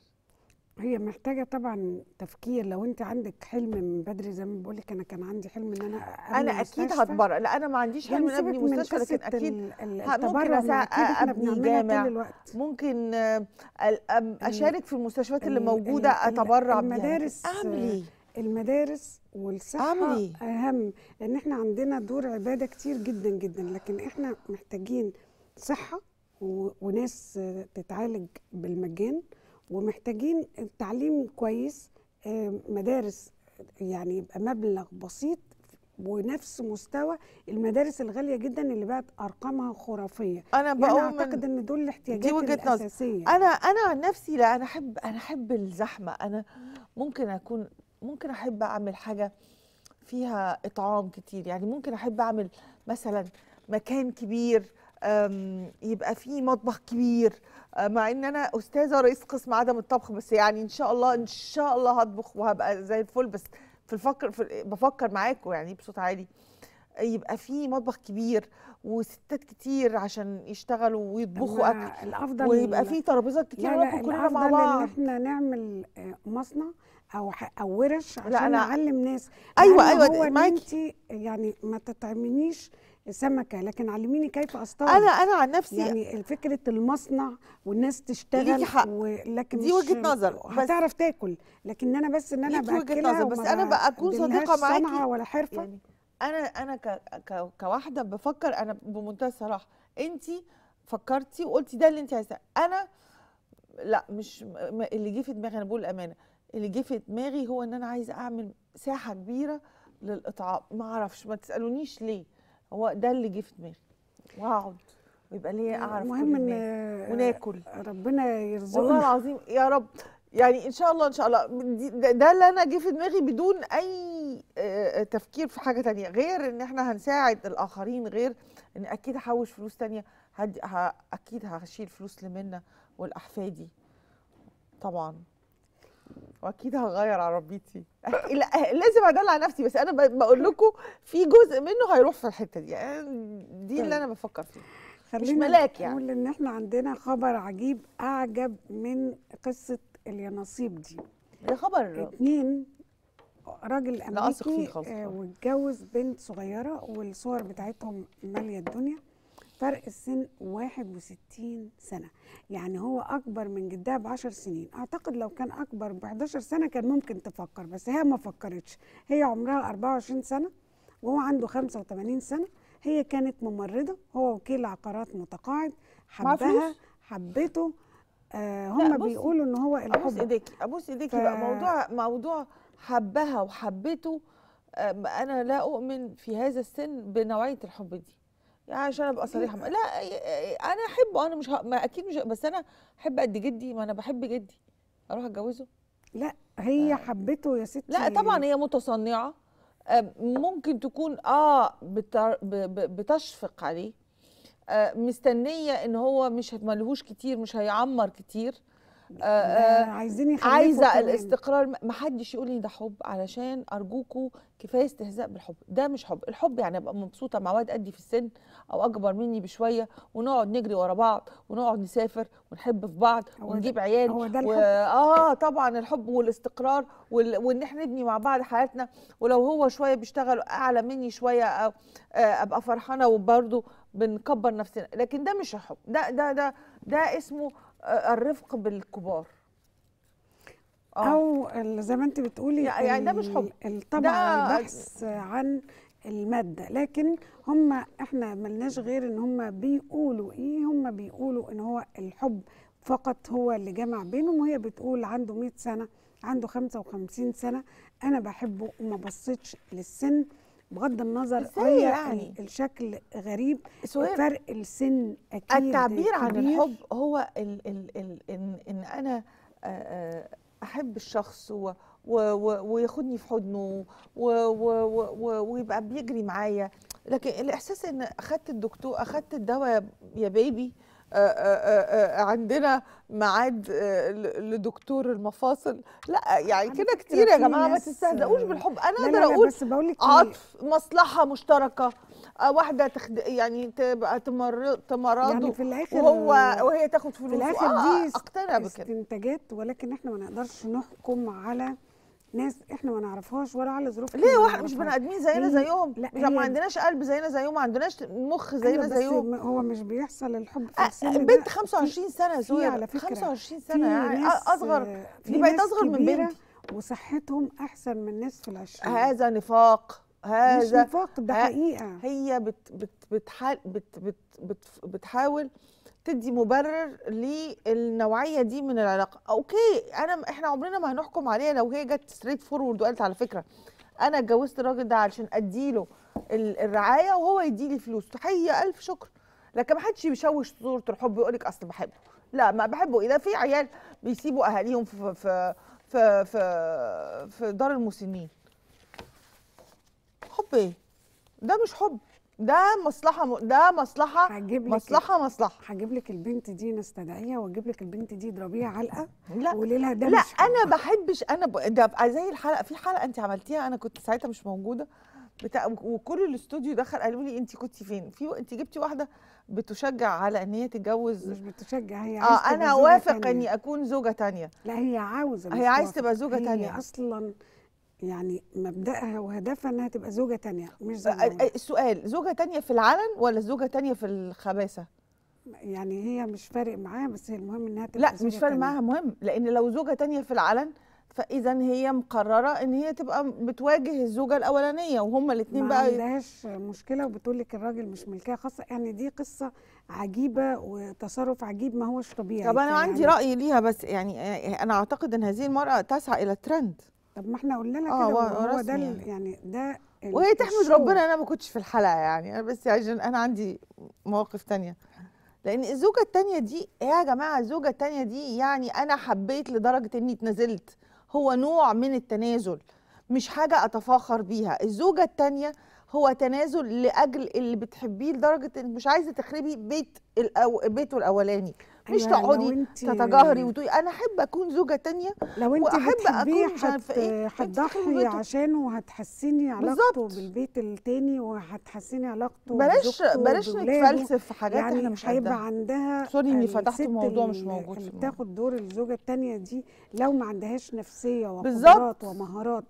هي محتاجه طبعا تفكير لو انت عندك حلم من بدري زي ما بقول لك انا كان عندي حلم ان انا أبني انا اكيد مستشفى. هتبرع لا انا ما عنديش حلم يعني ان ابني سيبك من مستشفى لكن قصة اكيد ال- ال- ه- ممكن التبرع ما أسا- اكيد احنا أبني بنعملها جامع. طول الوقت ممكن آه، ال- أم- اشارك في المستشفيات اللي ال- موجوده ال- ال- اتبرع بيها لكن المدارس، اعمل ايه المدارس والصحة أعمل إيه؟ أهم لأن إحنا عندنا دور عبادة كتير جدا جدا لكن إحنا محتاجين صحة و- وناس آه، تتعالج بالمجان ومحتاجين تعليم كويس آه، مدارس يعني يبقى مبلغ بسيط ونفس مستوى المدارس الغالية جدا اللي بقت أرقامها خرافية انا يعني بقول أعتقد من إن دول الاحتياجات وجهة نظر. الأساسية انا انا عن نفسي لا انا احب انا احب الزحمه انا ممكن اكون ممكن احب اعمل حاجه فيها اطعام كتير يعني ممكن احب اعمل مثلا مكان كبير أم، يبقى فيه مطبخ كبير أه، مع ان انا استاذه رئيس قسم عدم الطبخ بس يعني ان شاء الله ان شاء الله هطبخ وهبقى زي الفل بس في الفكر في بفكر معاكم يعني بصوت عالي يبقى فيه مطبخ كبير وستات كتير عشان يشتغلوا ويطبخوا اكل أما الأفضل ويبقى في ترابيزات كتير لا لا وناكل كلنا مع الافضل ان بعض احنا نعمل آه، مصنع او ح- او ورش عشان أنا- نعلم ناس أيوة، لأن أيوة، هو ان معاكي. انت يعني ما تطعمنيش سمكه لكن علميني كيف اصطاد انا انا عن نفسي يعني فكره المصنع والناس تشتغل ليكي حق. ولكن دي مش- وجهة نظر، بس- هتعرف تاكل لكن انا بس ان انا ليكي وجهة باكلها نظر، بس وما أنا بقى أكون بديلهاش صديقة معاكي. صنعه ولا حرفه يعني انا انا ك ك كواحده بفكر انا بمنتهى الصراحه انت فكرتي وقلتي ده اللي انت عايزاه انا لا مش م- اللي جه في دماغي انا بقول الامانه اللي جه في دماغي هو ان انا عايزه اعمل ساحه كبيره للاطعام ما اعرفش ما تسالونيش ليه هو ده اللي جه في دماغي واقعد ويبقى ليا اعرف كل المهم ان الناس وناكل ربنا والله يرزقنا العظيم يا رب يعني ان شاء الله ان شاء الله دي- ده, ده اللي انا جه في دماغي بدون اي آه، تفكير في حاجه تانية غير ان احنا هنساعد الاخرين غير ان اكيد هحوش فلوس تانية هدي ه- اكيد هشيل فلوس لمنى ولاحفادي طبعا واكيد هغير عربيتي أك- لا لازم ادلع نفسي بس انا ب- بقول لكم في جزء منه هيروح في الحته دي يعني دي اللي طيب. انا بفكر فيه خلينا ملاك يعني. نقول ان احنا عندنا خبر عجيب اعجب من قصه اليانصيب دي ده خبر اتنين راجل لا أثق فيه امريكي خالص. آه، واتجوز بنت صغيره والصور بتاعتهم ماليه الدنيا فرق السن 61 سنه يعني هو اكبر من جدها ب 10 سنين اعتقد لو كان اكبر ب 11 سنه كان ممكن تفكر بس هي ما فكرتش هي عمرها 24 سنه وهو عنده 85 سنه هي كانت ممرضه هو وكيل عقارات متقاعد معاه حبها فلوس؟ حبته آه لا، هم بصي، بيقولوا ان هو ابوس الحب ايديكي ابوس ايديكي ف- بقى موضوع موضوع حبها وحبته أم، انا لا اؤمن في هذا السن بنوعيه الحب دي يعني عشان ابقى صريحه مع- لا انا احبه انا مش ه... ما اكيد مش ه- بس انا احب قد جدي ما انا بحب جدي اروح اتجوزه لا هي حبته يا ستي لا طبعا هي متصنعه أم، ممكن تكون اه بتر... ب... ب... بتشفق عليه آه، مستنيه ان هو مش ملهوش كتير مش هيعمر كتير آه، آه، ده عايزين يخلفوا عايزه كمان. الاستقرار ما حدش يقول لي ده حب علشان ارجوكوا كفايه استهزاء بالحب ده مش حب الحب يعني ابقى مبسوطه مع واد قدي في السن او اكبر مني بشويه ونقعد نجري ورا بعض ونقعد نسافر ونحب في بعض هو ونجيب ده- عيال هو ده و... الحب. اه طبعا الحب والاستقرار وال... وان احنا نبني مع بعض حياتنا ولو هو شويه بيشتغل اعلى مني شويه أو آه ابقى فرحانه وبرده بنكبر نفسنا لكن ده مش الحب ده ده ده ده اسمه آه الرفق بالكبار آه. او ال- زي ما انت بتقولي يعني- يعني ده مش حب. ال- الطبع ده- البحث عن الماده لكن هم احنا ملناش غير ان هم بيقولوا ايه هم بيقولوا ان هو الحب فقط هو اللي جمع بينهم وهي بتقول عنده 100 سنه عنده 55 سنه انا بحبه وما بصيتش للسن بغض النظر إزاي هي يعني؟ ال- الشكل غريب سهير، فرق السن اكيد التعبير عن كبير. الحب هو ال ال ال ان ان انا آه، آه، احب الشخص و و و وياخدني في حضنه و و و و ويبقى بيجري معايا لكن الاحساس ان اخدت الدكتور اخدت الدواء يا- يا بيبي آه، آه، آه، آه، عندنا ميعاد آه، ل- لدكتور المفاصل لا يعني على كده فكرة كتير يا في جماعه ما ناس، تستهزئوش آه، بالحب انا لا اقدر لا لا اقول بس بقول لك عطف مصلحه مشتركه آه، واحده تخد... يعني تبقى تمر... تمرضه يعني في الاخر وهو وهي تاخد فلوس في الاخر آه، دي اقتنع بكده استنتاجات ولكن احنا ما نقدرش نحكم على ناس احنا ما نعرفهاش ولا على ظروف ليه واحد مش بني ادمين زينا هي- زيهم لا، مش ما هي- عندناش قلب زينا زيهم ما عندناش مخ زينا أيوة بس زيهم م- هو مش بيحصل الحب في آه، السن ده بنت 25 سنه يا في زويا على فكرة 25 في سنه يعني ناس- أ- اصغر في دي بقت ناس اصغر من كبيرة بنتي وصحتهم احسن من ناس في العشرين هذا نفاق مش هذا نفاق ده ه- حقيقه هي بت بت بتحال بت بت بت بتحاول تدي مبرر للنوعيه دي من العلاقه اوكي انا احنا عمرنا ما هنحكم عليها لو هي جت ستريت فورورد وقالت على فكره انا اتجوزت الراجل ده علشان اديله ال- الرعايه وهو يديلي فلوس تحيه الف شكر لكن ما حدش بيشوش صوره الحب ويقول لك اصل بحبه لا ما بحبه اذا في عيال بيسيبوا اهاليهم في في في في, في دار المسنين حب ايه ده مش حب ده مصلحه م... ده مصلحه هجيب لك مصلحه مصلحه هجيب لك البنت دي نستدعيها واجيب لك البنت دي اضربيها علقه لا وقولي لها ده لا مش حب. انا بحبش انا ب... ده بقى زي الحلقه في حلقه انت عملتيها انا كنت ساعتها مش موجوده بتاع وكل الاستوديو دخل قالوا لي انت كنتي فين في انت جبتي واحده بتشجع على ان هي تتجوز مش بتشجع هي اه عايزة تبقى انا زوجة اوافق تانية. اني اكون زوجه تانية لا هي عاوزه هي مش عايزة توافق. تبقى زوجة هي تانية. اصلا يعني مبدأها وهدفها انها تبقى زوجة تانية مش زوجة آه، أولى. آه، السؤال زوجة تانية في العلن ولا زوجة تانية في الخباثة؟ يعني هي مش فارق معاها بس هي المهم انها تبقى لا زوجة مش فارق تانية. معاها مهم لان لو زوجة تانية في العلن فاذا هي مقررة ان هي تبقى بتواجه الزوجة الاولانية وهما الاتنين ما بقى عندهاش مشكله وبتقول لك الراجل مش ملكيه خاصه يعني دي قصه عجيبه وتصرف عجيب ما هوش طبيعي طب انا فيعني- عندي رأي ليها بس يعني آه، انا اعتقد ان هذه المرأة تسعى الى الترند طب ما احنا قلنا لها آه، كده و- وهو ده رسمي ال- يعني. يعني ده ال- وهي تحمد الشو. ربنا انا ما كنتش في الحلقه يعني انا بس عشان انا عندي مواقف تانية لان الزوجه التانية دي يا جماعه الزوجه التانية دي يعني انا حبيت لدرجه اني اتنازلت هو نوع من التنازل مش حاجه اتفاخر بيها الزوجه التانية هو تنازل لاجل اللي بتحبيه لدرجه انك مش عايزه تخربي بيت الأو... بيته الاولاني مش أيوة، لو تقعدي انت- تتجاهري وتقولي انا احب اكون زوجه تانية لو انت وأحب بتحبيه أكون مش عارفة إيه، هت- أنت بتحبي هتضحي بيته. عشانه وهتحسني علاقته بالظبط. بالبيت التاني وهتحسني علاقته بلاش بزوجته بلاش وبولاده. نتفلسف في حاجات يعني احنا مش هيبقى قدها عندها سوري إني الست فتحت موضوع مش اللي- موجود اللي في بتاخد دور الزوجه التانية دي لو ما عندهاش نفسيه بالظبط. وقدرات ومهارات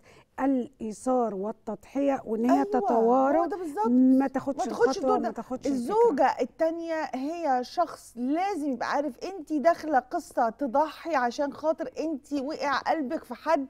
الايثار والتضحيه وان هي أيوة، تتوارى هو ده بالظبط ما تاخدش ما تاخدش الخطوه الدور ما ده تاخدش الفكرة. الزوجة التانية هي شخص لازم يبقى عارف انت داخلة قصة تضحي عشان خاطر انت وقع قلبك في حد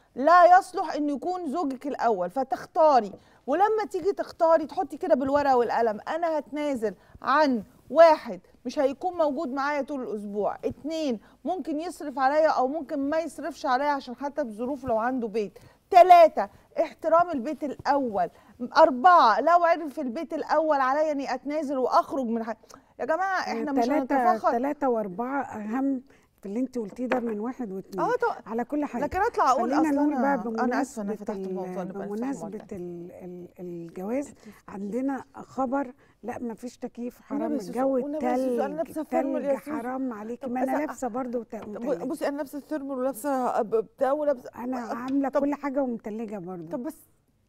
لا يصلح انه يكون زوجك الاول فتختاري ولما تيجي تختاري تحطي كده بالورقة والقلم انا هتنازل عن واحد مش هيكون موجود معايا طول الاسبوع اتنين ممكن يصرف عليا او ممكن ما يصرفش عليا عشان حتى الظروف لو عنده بيت تلاتة احترام البيت الاول أربعة لو عرف البيت الأول عليا إني أتنازل وأخرج من حاجة يا جماعة إحنا مش ثلاثة هنتفاخر ثلاثة وأربعة أهم في اللي أنت قلتيه ده من واحد واثنين اه طبعا على كل حاجة لكن أطلع أقول خلينا أصل نقول بقى أنا أنا آسفة أنا بمناسبة فتحت الموضوع ال- نبقى نفتحه مرة بمناسبة تانية. ال- ال- الجواز عندنا خبر لا ما فيش تكييف حرام والنبي يا سوسو، الجو والنبي يا سوسو، أنا التلج لابسة فورمال يا التلج سوسو. حرام عليكي طب ما انا أسا- لابسه برضه وت- طب ومتلجة بصي أنا لابسة الثيرمال ولابسة بتاع ولابسة انا عامله طب- كل حاجه ومتلجه برضه طب بس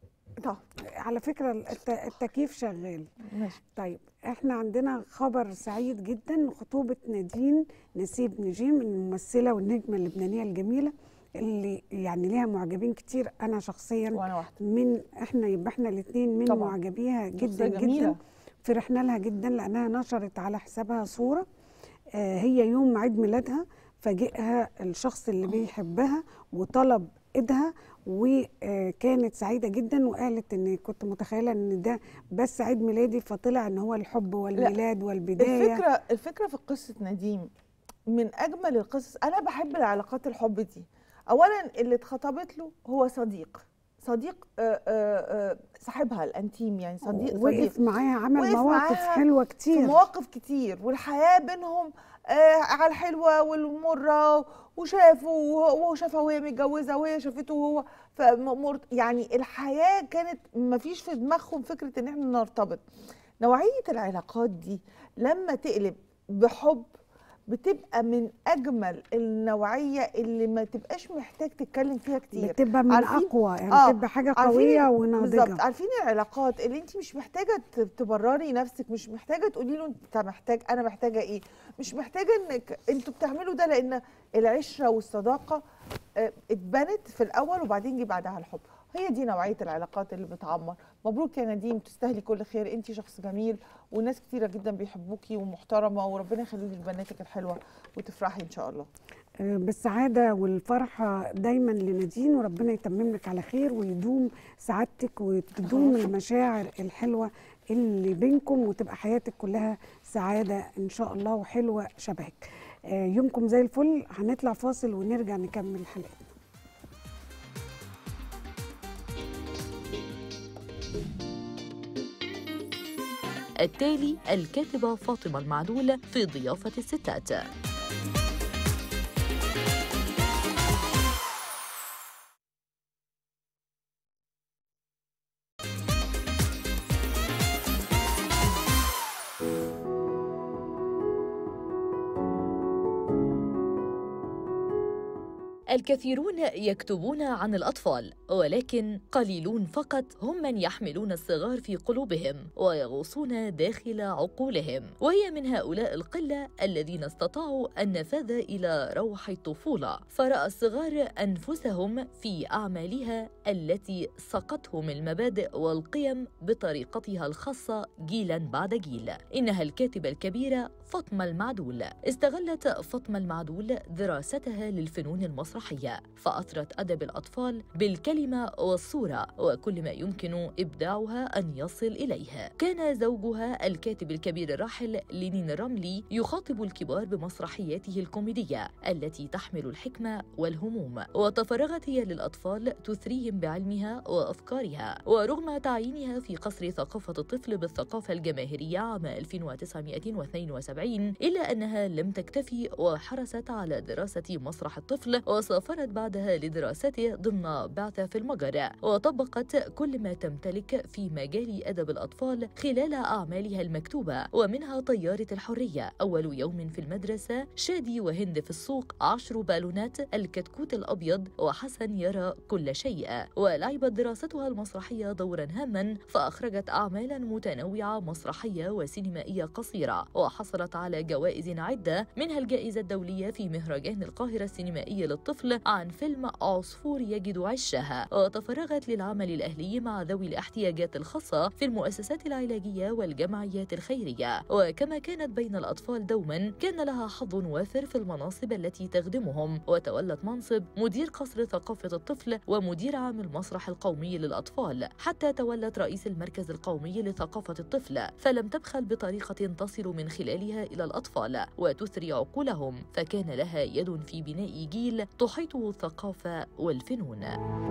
طب على فكره الت- التكييف شغال ماشي طيب احنا عندنا خبر سعيد جدا خطوبة نادين نسيب نجيم الممثلة والنجمة اللبنانية الجميلة اللي يعني ليها معجبين كتير انا شخصيا وأنا واحدة من احنا يبقى احنا الاثنين من طبعاً. معجبيها جدا شخصية جميلة. جدا فرحنا لها جدا لانها نشرت على حسابها صورة آه هي يوم عيد ميلادها فاجئها الشخص اللي بيحبها وطلب ايدها وكانت سعيده جدا وقالت ان كنت متخيله ان ده بس عيد ميلادي فطلع ان هو الحب والميلاد والبدايه الفكرة الفكرة في قصة نديم من أجمل القصص أنا بحب العلاقات الحب دي أولا اللي اتخطبت له هو صديق صديق آه، آه، آه، صاحبها الانتيم يعني صديق صديق وقف معاها عمل وقف مواقف معاها حلوه في كتير مواقف كتير والحياه بينهم آه على الحلوه والمره وشافوا وهو شافها وهي متجوزه وهي شافته وهو فمر يعني الحياه كانت ما فيش في دماغهم فكره ان احنا نرتبط نوعيه العلاقات دي لما تقلب بحب بتبقى من اجمل النوعيه اللي ما تبقاش محتاج تتكلم فيها كتير بتبقى من عارفين- اقوى يعني آه، بتبقى حاجه عارفين قويه بالظبط وناضجه عارفين العلاقات اللي انت مش محتاجه ت- تبرري نفسك مش محتاجه تقولي له انت محتاج انا محتاجه ايه مش محتاجه انك انتوا بتعملوا ده لان العشره والصداقه آه، اتبنت في الاول وبعدين جه بعدها الحب هي دي نوعيه العلاقات اللي بتعمر مبروك يا نديم تستاهلي كل خير انت شخص جميل وناس كتيره جدا بيحبوكي ومحترمه وربنا يخلي لك بناتك الحلوه وتفرحي ان شاء الله آه، بالسعادة والفرحة دايما لنادين وربنا يتمم لك على خير ويدوم سعادتك وتدوم المشاعر الحلوة اللي بينكم وتبقى حياتك كلها سعادة إن شاء الله وحلوة شبهك آه، يومكم زي الفل هنطلع فاصل ونرجع نكمل حلقتنا التالي الكاتبة فاطمة المعدول في ضيافة الستات الكثيرون يكتبون عن الأطفال ولكن قليلون فقط هم من يحملون الصغار في قلوبهم ويغوصون داخل عقولهم وهي من هؤلاء القلة الذين استطاعوا النفاذ إلى روح الطفولة فرأى الصغار أنفسهم في أعمالها التي سقتهم المبادئ والقيم بطريقتها الخاصة جيلا بعد جيل إنها الكاتبة الكبيرة فاطمة المعدول استغلت فاطمة المعدول دراستها للفنون المسرحية فأثرت أدب الأطفال بالكلمة والصورة وكل ما يمكن إبداعها أن يصل إليه كان زوجها الكاتب الكبير الراحل لينين الرملي يخاطب الكبار بمسرحياته الكوميدية التي تحمل الحكمة والهموم وتفرغت هي للأطفال تثريهم بعلمها وأفكارها ورغم تعيينها في قصر ثقافة الطفل بالثقافة الجماهيرية عام 1972 إلا أنها لم تكتفي وحرصت على دراسة مسرح الطفل وسافرت بعدها لدراسته ضمن بعثة في المجر وطبقت كل ما تمتلك في مجال أدب الأطفال خلال أعمالها المكتوبة ومنها طيارة الحرية أول يوم في المدرسة شادي وهند في السوق عشر بالونات الكتكوت الأبيض وحسن يرى كل شيء ولعبت دراستها المسرحية دورا هاما فأخرجت أعمالا متنوعة مسرحية وسينمائية قصيرة وحصلت على جوائز عدة منها الجائزة الدولية في مهرجان القاهرة السينمائي للطفل عن فيلم عصفور يجد عشها وتفرغت للعمل الأهلي مع ذوي الاحتياجات الخاصة في المؤسسات العلاجية والجمعيات الخيرية وكما كانت بين الأطفال دوما كان لها حظ وافر في المناصب التي تخدمهم وتولت منصب مدير قصر ثقافة الطفل ومدير عام المسرح القومي للأطفال حتى تولت رئيس المركز القومي لثقافة الطفل فلم تبخل بطريقة تصل من خلالها إلى الأطفال وتثري عقولهم فكان لها يد في بناء جيل تحيطه الثقافة والفنون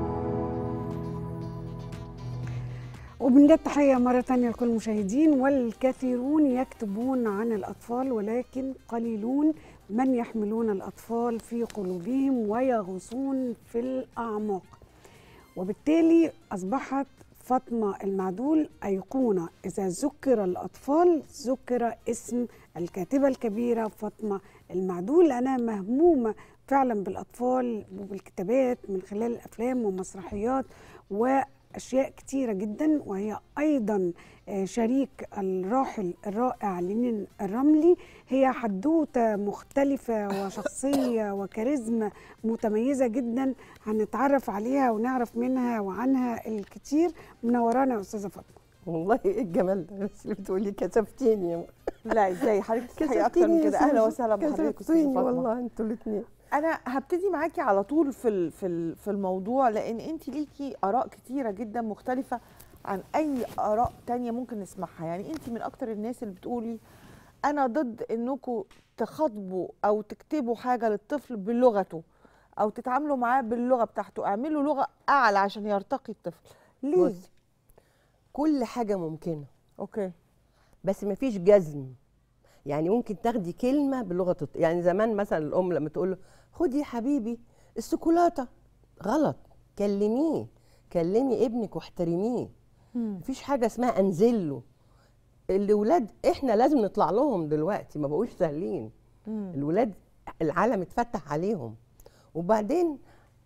وبنجد تحية مرة تانية لكل المشاهدين والكثيرون يكتبون عن الأطفال ولكن قليلون من يحملون الأطفال في قلوبهم ويغوصون في الأعماق وبالتالي أصبحت فاطمة المعدول أيقونة إذا ذكر الأطفال ذكر اسم الكاتبة الكبيرة فاطمة المعدول أنا مهمومة فعلا بالأطفال وبالكتابات من خلال الأفلام والمسرحيات وأشياء كتيرة جدا وهي أيضا آه، شريك الراحل الرائع لينين الرملي هي حدوتة مختلفة وشخصية وكاريزما متميزة جدا هنتعرف عليها ونعرف منها وعنها الكتير منورانا يا أستاذة فاطمة والله ايه الجمال ده بس اللي بتقولي كسفتيني يا لا ازاي حضرتك تستحقي اكتر من كسفتيني يا كده اهلا سوسو. وسهلا بحضرتك يا أستاذة كسفتيني فاطمة. والله انتوا الاثنين انا هبتدي معاكي على طول في ال- في ال- في الموضوع لان انت ليكي اراء كتيره جدا مختلفه عن اي اراء تانية ممكن نسمعها يعني انت من اكتر الناس اللي بتقولي انا ضد انكم تخاطبوا او تكتبوا حاجه للطفل بلغته او تتعاملوا معاه باللغه بتاعته اعملوا لغه اعلى عشان يرتقي الطفل ليه بصي كل حاجه ممكنه اوكي بس ما فيش جزم يعني ممكن تاخدي كلمه بلغه الط- يعني زمان مثلا الام لما تقول له خدي يا حبيبي الشوكولاته غلط كلميه كلمي ابنك واحترميه مفيش حاجه اسمها انزل له الولاد احنا لازم نطلع لهم دلوقتي ما بقوش سهلين الولاد العالم اتفتح عليهم وبعدين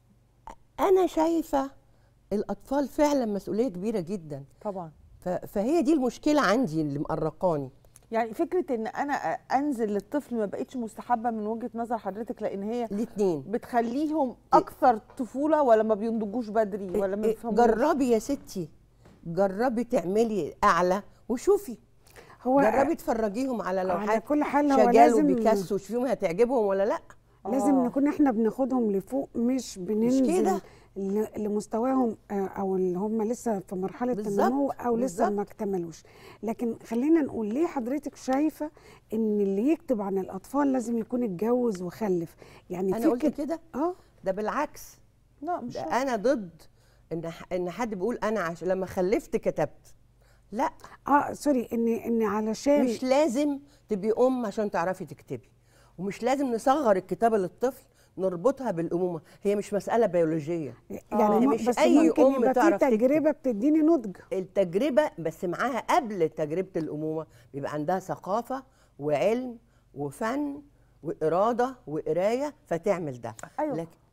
انا شايفه الاطفال فعلا مسؤوليه كبيره جدا طبعا ف- فهي دي المشكله عندي اللي مقرقاني يعني فكره ان انا انزل للطفل ما بقتش مستحبه من وجهه نظر حضرتك لان هي الاثنين بتخليهم اكثر طفوله ولا ما بينضجوش بدري ولا ما بيفهموش جربي يا ستي جربي تعملي اعلى وشوفي هو جربي تفرجيهم على على لوحات كل حال هو شجال لازم وبيكاسو وشوفيهم هتعجبهم ولا لا لازم آه. نكون احنا بناخدهم لفوق مش بننزل كده. ل- لمستواهم آه، او اللي هم لسه في مرحله بالظبط، النمو او لسه بالظبط. ما اكتملوش لكن خلينا نقول ليه حضرتك شايفه ان اللي يكتب عن الاطفال لازم يكون اتجوز وخلف يعني انا قلت فكره كده اه ده بالعكس لا مش ده شرط. انا ضد ان ح- ان حد بيقول انا عش... لما خلفت كتبت لا اه سوري ان ان علشان مش لازم تبقي ام عشان تعرفي تكتبي ومش لازم نصغر الكتابه للطفل نربطها بالامومه هي مش مساله بيولوجيه يعني آه. م- مش بس أي ممكن أم يبقى في تعرف تكتب. تجربه بتديني نضج التجربه بس معاها قبل تجربه الامومه بيبقى عندها ثقافه وعلم وفن واراده وقرايه فتعمل ده أيوة. لكن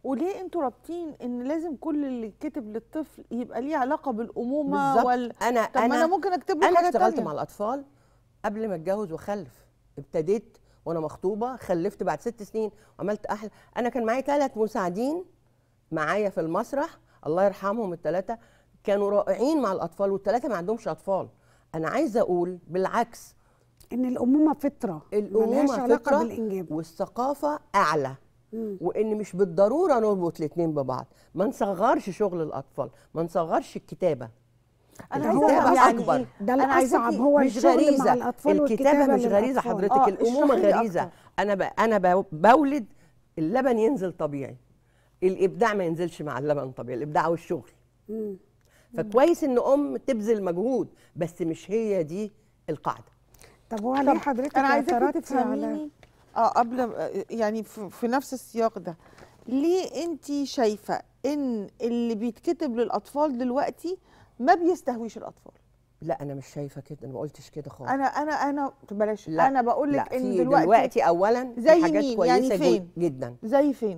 وليه انتوا رابطين ان لازم كل اللي كتب للطفل يبقى ليه علاقه بالامومه بالظبط وال... انا طب ما انا انا ممكن اكتب له انا حاجه اشتغلت تانية. مع الاطفال قبل ما اتجوز واخلف ابتديت وانا مخطوبه خلفت بعد ست سنين وعملت احلى انا كان معايا ثلاث مساعدين معايا في المسرح الله يرحمهم الثلاثه كانوا رائعين مع الاطفال والثلاثه ما عندهمش اطفال انا عايزه اقول بالعكس ان الامومه فطره ملهاش الامومه علاقه فطره بالانجاب والثقافه اعلى مم. وان مش بالضروره نربط الاثنين ببعض ما نصغرش شغل الاطفال ما نصغرش الكتابه انا الكتابة عايزه يعني أكبر. إيه؟ ده أنا الاصعب عايزاكي هو مش الشغل غريزه مع الاطفال الكتابه والكتابه مش غريزه للأطفال. حضرتك آه، الامومه اشرحي لي غريزه أكتر. انا ب... انا ب... بولد اللبن ينزل طبيعي الابداع ما ينزلش مع اللبن طبيعي الابداع والشغل مم. فكويس ان ام تبذل مجهود بس مش هي دي القاعده طب هو ليه طب حضرتك انا عايزاكي اعترضتي على تفهميني اه قبل يعني في, في نفس السياق ده ليه انت شايفه ان اللي بيتكتب للاطفال دلوقتي ما بيستهويش الاطفال لا انا مش شايفه كده انا ما قلتش كده خالص انا انا انا بلاش لا انا بقول لا لك ان في دلوقتي, دلوقتي اولا في زي حاجات مين؟ كويسه يعني جو- فين؟ جدا زي فين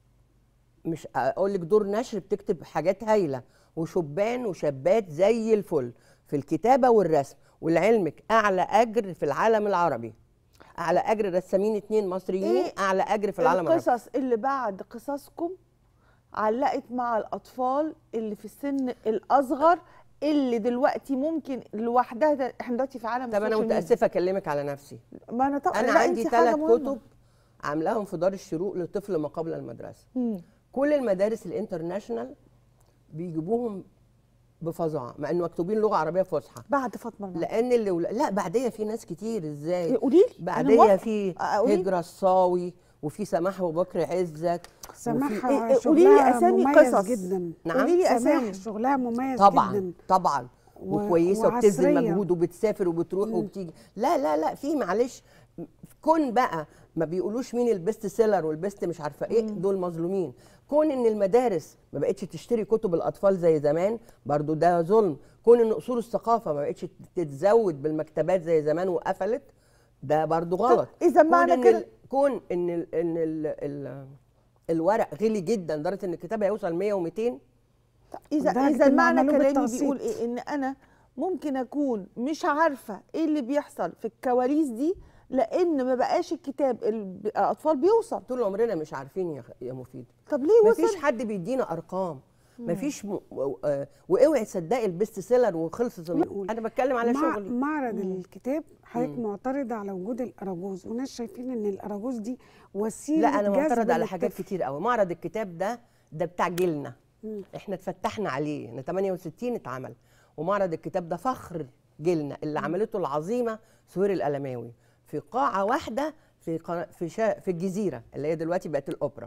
مش اقول لك دور نشر بتكتب حاجات هايله وشبان وشابات زي الفل في الكتابه والرسم ولعلمك اعلى اجر في العالم العربي اعلى اجر رسامين اتنين مصريين إيه اعلى اجر في العالم العربي القصص اللي بعد قصصكم علقت مع الاطفال اللي في السن الاصغر اللي دلوقتي ممكن لوحدها ده- احنا دلوقتي في عالم طب انا السوشيال ميديا. متاسفه اكلمك على نفسي ما انا طبعا انا لا، عندي انتي حاجة ثلاث مهمة. كتب عاملاهم في دار الشروق لطفل ما قبل المدرسه مم. كل المدارس الانترناشونال بيجيبوهم بفظاعه مع انه مكتوبين لغه عربيه فصحى بعد فاطمه المهدي. لان اللي ولا- لا بعديه في ناس كتير ازاي قولي لي بعديه في قولي لي. هجرة الصاوي وفي سماح ابو بكر عزت سماحة إيه، إيه، قولي لي شغلها أسامي مميز قصص. جدا نعم قولي لي سماح اسامي شغلها مميز طبعا جدا طبعا و- وكويسه وبتبذل وعصرية. مجهود وبتسافر وبتروح وبتيجي لا لا لا في معلش كون بقى ما بيقولوش مين البيست سيلر والبيست مش عارفه ايه دول مظلومين كون ان المدارس ما بقتش تشتري كتب الاطفال زي زمان برضو ده ظلم كون ان اصول الثقافه ما بقتش تتزود بالمكتبات زي زمان وقفلت ده برضو غلط إذا كون معنى إن كده- ال- كون ان ال ان ال ال الورق غلي جدا لدرجه ان الكتاب هيوصل 100 و200 اذا لدرجة اذا إنه معنى عملوه كلامي بالتقسيط. بيقول ايه ان انا ممكن اكون مش عارفه ايه اللي بيحصل في الكواليس دي لان ما بقاش الكتاب ال- الاطفال بيوصل طول عمرنا مش عارفين يا يا مفيد طب ليه مفيش وصل حد بيدينا ارقام مفيش م... و- آه، واوعي تصدقي البيست سيلر وخلصت الم... نقول. انا بتكلم على مع شغلي معرض الكتاب حضرتك معترضة على وجود الأراجوز وناس شايفين إن الأراجوز دي وسيلة لا انا جذب معترض على حاجات للطفل. كتير قوي معرض الكتاب ده ده بتاع جيلنا احنا اتفتحنا عليه احنا 68 اتعمل ومعرض الكتاب ده فخر جيلنا اللي عملته العظيمه سهير الالماوي في قاعه واحده في قنا... في شا... في الجزيره اللي هي دلوقتي بقت الاوبرا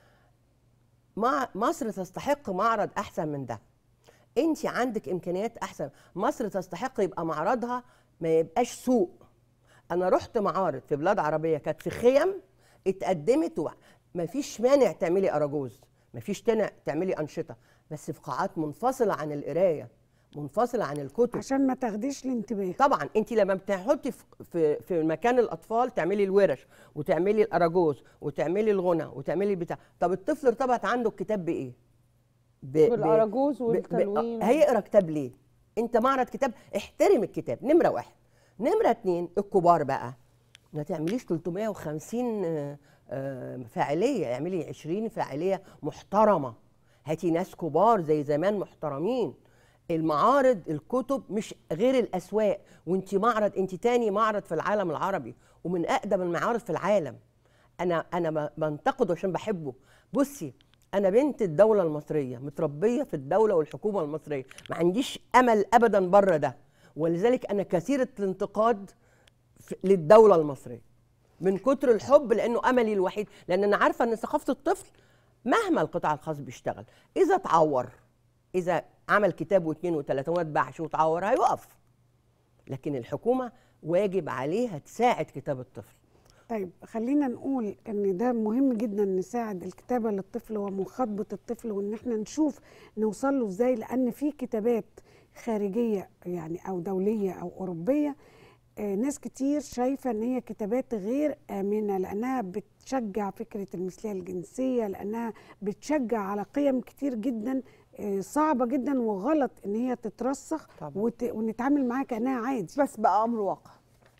مع مصر تستحق معرض احسن من ده انت عندك امكانيات احسن مصر تستحق يبقى معرضها ما يبقاش سوق انا رحت معارض في بلاد عربيه كانت في خيم اتقدمت و... مفيش مانع تعملي اراجوز مفيش تانع تعملي انشطه بس في قاعات منفصله عن القرايه منفصله عن الكتب عشان ما تاخديش الانتباه طبعا انت لما بتحطي في في, في مكان الاطفال تعملي الورش وتعملي الاراجوز وتعملي الغنى وتعملي البتاع طب الطفل ارتبط عنده الكتاب بايه ب- ب- بالاراجوز ب- ب- والتلوين هيقرا كتاب ليه انت معرض كتاب احترم الكتاب نمره واحد نمره اتنين الكبار بقى ما تعمليش 350 آه، آه، فاعليه اعملي 20 فاعليه محترمه هاتي ناس كبار زي زمان محترمين المعارض الكتب مش غير الاسواق وانت معرض انت تاني معرض في العالم العربي ومن اقدم المعارض في العالم انا انا ب- بنتقده عشان بحبه بصي انا بنت الدوله المصريه متربيه في الدوله والحكومه المصريه ما عنديش امل ابدا بره ده ولذلك انا كثيره الانتقاد في- للدوله المصريه من كتر الحب لانه املي الوحيد لان انا عارفه ان ثقافه الطفل مهما القطاع الخاص بيشتغل اذا اتعور اذا عمل كتاب واثنين وثلاثه وما اتباعش واتعور هيقف لكن الحكومه واجب عليها تساعد كتاب الطفل طيب خلينا نقول ان ده مهم جدا نساعد الكتابه للطفل ومخاطبه الطفل وان احنا نشوف نوصل له ازاي لان في كتابات خارجيه يعني او دوليه او اوروبيه آه، ناس كتير شايفة ان هي كتابات غير آمنة لأنها بتشجع فكرة المثلية الجنسية لأنها بتشجع على قيم كتير جدا آه، صعبة جدا وغلط ان هي تترسخ طبعا. وت... ونتعامل معاها كأنها عادي بس بقى امر واقع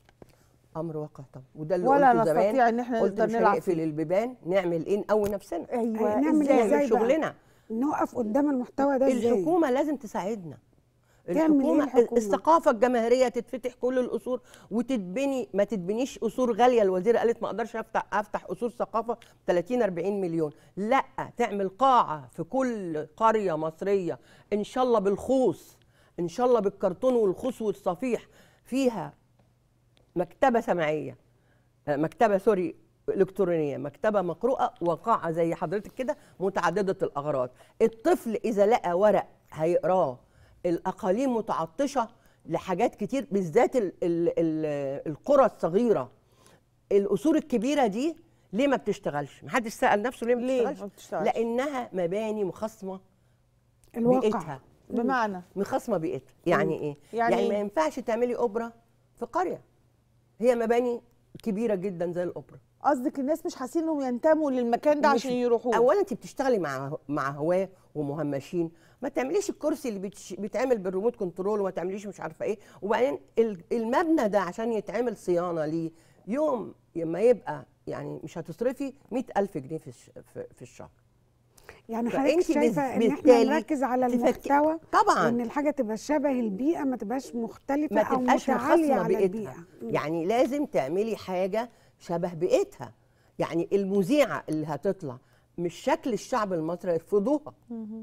امر واقع طبعا وده اللي ولا قلته زمان نستطيع ان احنا قلت نقدر مش نلعب هنقفل فيه البيبان نعمل ايه نقوي نفسنا ايوه نعمل ازاي إزاي بقى؟ شغلنا نقف قدام المحتوى ده ازاي الحكومه لازم تساعدنا تعمل إيه الحكومة؟ الثقافه الجماهيريه تتفتح كل القصور وتتبني ما تتبنيش قصور غاليه الوزيره قالت ما اقدرش افتح افتح قصور ثقافه ب 30 40 مليون لا تعمل قاعه في كل قريه مصريه ان شاء الله بالخوص ان شاء الله بالكرتون والخوص والصفيح فيها مكتبه سمعيه آه، مكتبه سوري الكترونيه مكتبه مقروءه وقاعه زي حضرتك كده متعدده الاغراض الطفل اذا لقى ورق هيقراه الاقاليم متعطشه لحاجات كتير بالذات ال ال ال القرى الصغيره القصور الكبيره دي ليه ما بتشتغلش محدش سال نفسه ليه ما ليه بتشتغلش ما بتشتغلش؟ لانها مباني مخصمه الواقع بيئتها بمعنى مخصمه بيئتها يعني ايه يعني يعني, إيه؟ ما ينفعش تعملي اوبرا في قريه هي مباني كبيره جدا زي الاوبرا قصدك الناس مش حاسين انهم ينتموا للمكان ده مش- عشان يروحوه اولا انت بتشتغلي مع مع هواه ومهمشين ما تعمليش الكرسي اللي بتش... بيتعمل بالريموت كنترول وما تعمليش مش عارفه ايه وبعدين ال- المبنى ده عشان يتعمل صيانه ليه يوم لما يبقى يعني مش هتصرفي 100000 جنيه في الش... في, في الشهر يعني فأنت حضرتك شايفه ان احنا بالتالي نركز على تفكي- المحتوى طبعا وان الحاجه تبقى شبه البيئه ما تبقاش مختلفه ما او تبقاش متعاليه مخصمه على بيئتها البيئه يعني لازم تعملي حاجه شبه بيئتها يعني المذيعه اللي هتطلع مش شكل الشعب المصري يرفضوها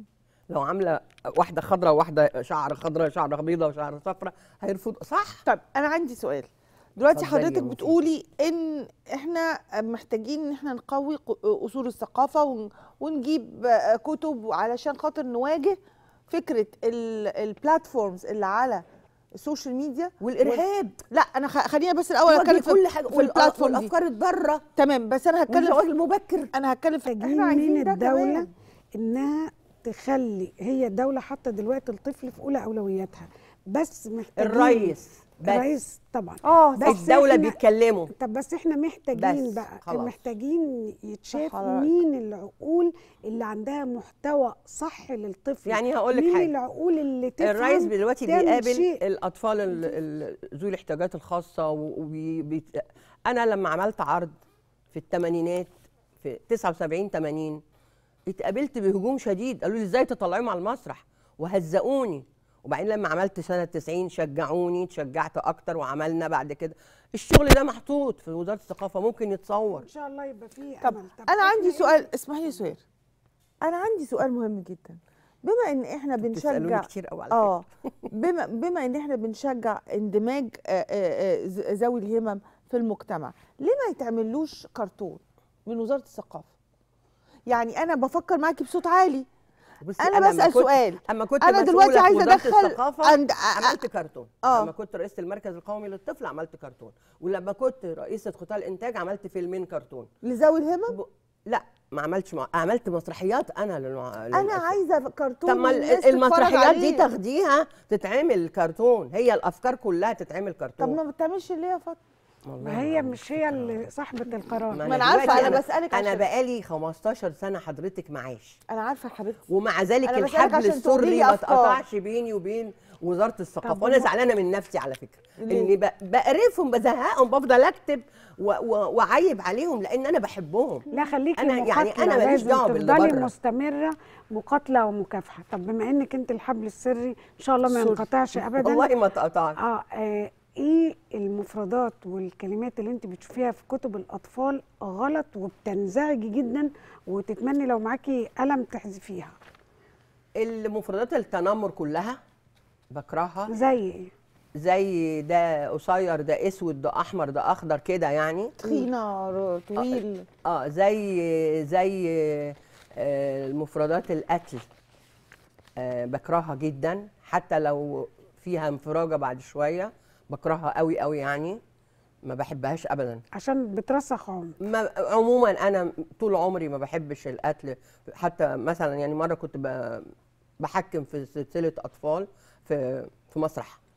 لو عامله واحده خضراء وواحده شعر خضراء شعر بيضاء وشعر صفراء هيرفضوا صح طب انا عندي سؤال دلوقتي اتفضلي يا حضرتك مفيد. بتقولي ان احنا محتاجين ان احنا نقوي ق- اصول الثقافه ون- ونجيب آه، كتب علشان خاطر نواجه فكره البلاتفورمز اللي على السوشيال ميديا والارهاب لا انا خ- خلينا بس الاول واجه اتكلم في كل حاجه في والأ- البلاتفورم دي والافكار الضاره تمام بس انا هتكلم والزواج في المبكر انا هتكلم في محتاجين من ده الدوله كمان. انها تخلي هي الدوله حاطه دلوقتي الطفل في اولى اولوياتها بس محتاجين الرئيس بس الرئيس طبعا اه بس الدوله إحنا- بيتكلموا طب بس احنا محتاجين بس بقى خلاص. محتاجين يتشاف صح على رأيك. مين العقول اللي عندها محتوى صح للطفل يعني هقول لك مين حاجة. العقول اللي تفهم الرئيس دلوقتي تعمل بيقابل شيء. الاطفال ال- ال- ذوي الاحتياجات الخاصه وبي بي انا لما عملت عرض في الثمانينات في 79 80 اتقابلت بهجوم شديد قالوا لي ازاي تطلعيهم على المسرح وهزقوني وبعدين لما عملت سنه 90 شجعوني اتشجعت اكتر وعملنا بعد كده الشغل ده محطوط في وزاره الثقافه ممكن يتصور ان شاء الله يبقى فيه طب امل انا عندي إحنا سؤال اسمحي لي سؤال انا عندي سؤال مهم جدا بما ان احنا بتسالوني بنشجع كتير قوي على فكره اه بما بما ان احنا بنشجع اندماج آه، آه، آه، ز- ذوي الهمم في المجتمع ليه ما يتعملوش كرتون من وزاره الثقافه يعني انا بفكر معاكي بصوت عالي بصي أنا لما بسأل كنت- سؤال. اما كنت أنا مسؤولة دلوقتي في عايزة وزارة أدخل الثقافة عند- عملت كرتون آه. لما كنت رئيسة المركز القومي للطفل عملت كرتون ولما كنت رئيسة قطاع الانتاج عملت فيلمين كرتون لذوي الهمم ب... لا ما عملتش مع... عملت مسرحيات انا للمع... انا للأسف. عايزه كرتون طب ما ال- والناس تتفرج المسرحيات دي عليه. تاخديها تتعمل كرتون هي الافكار كلها تتعمل طب كرتون ما بتعملش ليه يا فاطمه والله ما هي مش هي اللي صاحبه القرار ما أنا عارفة، دلوقتي أنا بسألك انا عشان- بقالي 15 سنه حضرتك معاش انا عارفه يا حبيبتي ومع ذلك أنا بسألك الحبل عشان تقولي السري لي ما أفكار. اتقطعش بيني وبين وزاره الثقافه طب وانا وما- زعلانه من نفسي على فكره ليه؟ اني ب- بقرفهم بزهقهم بفضل اكتب و- و- واعيب عليهم لان انا بحبهم لا خليكي أنا- يعني مقاتلة، أنا ماليش لازم دعوة باللي تفضلي بره. مستمره مقاتله ومكافحه طب بما انك انت الحبل السري ان شاء الله ما سوري. ينقطعش ابدا والله ما اتقطعش اه آه، ايه المفردات والكلمات اللي انت بتشوفيها في كتب الاطفال غلط وبتنزعجي جدا وتتمني لو معاكي قلم تحذفيها المفردات التنمر كلها بكرهها زي ايه زي ده قصير ده اسود ده احمر ده اخضر كده يعني تخينه ر- طويل اه زي زي آه، المفردات القتل آه، بكرهها جدا حتى لو فيها انفراجه بعد شويه بكرهها قوي قوي يعني ما بحبهاش ابدا عشان بترسخ عمر ما عموما انا طول عمري ما بحبش القتل حتى مثلا يعني مره كنت ب- بحكم في سلسله اطفال في في مسرح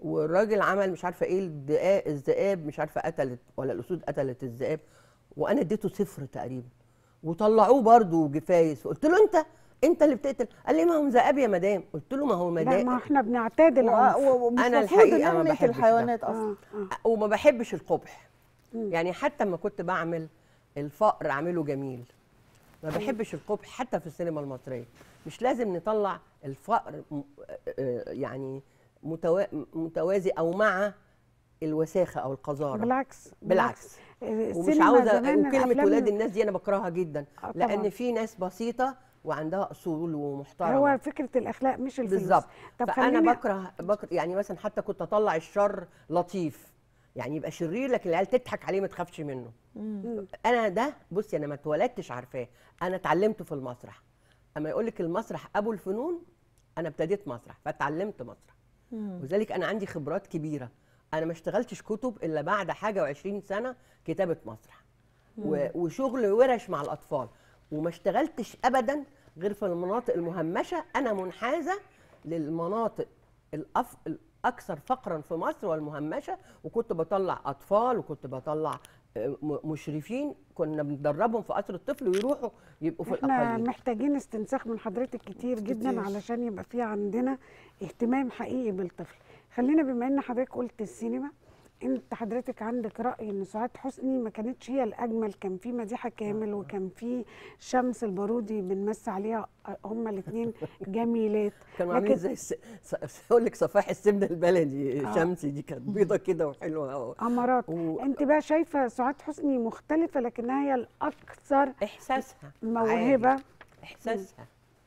والراجل عمل مش عارفه ايه الذئاب الذئاب مش عارفه قتلت ولا الاسود قتلت الذئاب وانا اديته صفر تقريبا وطلعوه برضه جفايس قلت له انت انت اللي بتقتل قال لي ما هو ذئاب يا مدام قلت له ما هو لا ما مدام احنا بنعتاد و- العنف و- ومش أنا مفروض الحقيقة ما نحمي بحبش ده. الحيوانات اصلا آه آه. وما بحبش القبح يعني حتى لما كنت بعمل الفقر اعمله جميل ما بحبش القبح حتى في السينما المصريه مش لازم نطلع الفقر م- آه، يعني متوا- متوازي او مع الوساخه او القذاره بالعكس بالعكس آه، ومش السينما عاوزه زمان وكلمه الأفلام- ولاد الناس دي انا بكرهها جدا آه، طبعاً. لان في ناس بسيطه وعندها اصول ومحترمه هو فكره الاخلاق مش الفلوس بالظبط طب فانا خليني بكره بكره يعني مثلا حتى كنت اطلع الشر لطيف يعني يبقى شرير لكن العيال تضحك عليه ما تخافش منه انا ده بصي انا ما اتولدتش عارفاه انا اتعلمته في المسرح اما يقول لك المسرح ابو الفنون انا ابتديت مسرح فاتعلمت مسرح وذلك انا عندي خبرات كبيره انا ما اشتغلتش كتب الا بعد حاجه و20 سنه كتابه مسرح و- وشغل ورش مع الاطفال وما اشتغلتش ابدا غير في المناطق المهمشه انا منحازه للمناطق الأف... الاكثر فقرا في مصر والمهمشه وكنت بطلع اطفال وكنت بطلع آه، م- مشرفين كنا بندربهم في قصر الطفل ويروحوا يبقوا في احنا الاقاليم محتاجين استنساخ من حضرتك كتير جدا كتير. علشان يبقى في عندنا اهتمام حقيقي بالطفل خلينا بما ان حضرتك قلت السينما انت حضرتك عندك راي ان سعاد حسني ما كانتش هي الاجمل كان في مديحه كامل وكان في شمس البارودي بنمس عليها هما الاثنين جميلات كانوا عاملين لكن زي الس... س- اقول لك صفاح السمنه البلدي آه. شمسي دي كانت بيضه كده وحلوه أوي. امارات و- انت بقى شايفه سعاد حسني مختلفه لكنها هي الاكثر احساسها موهبه عالي. احساسها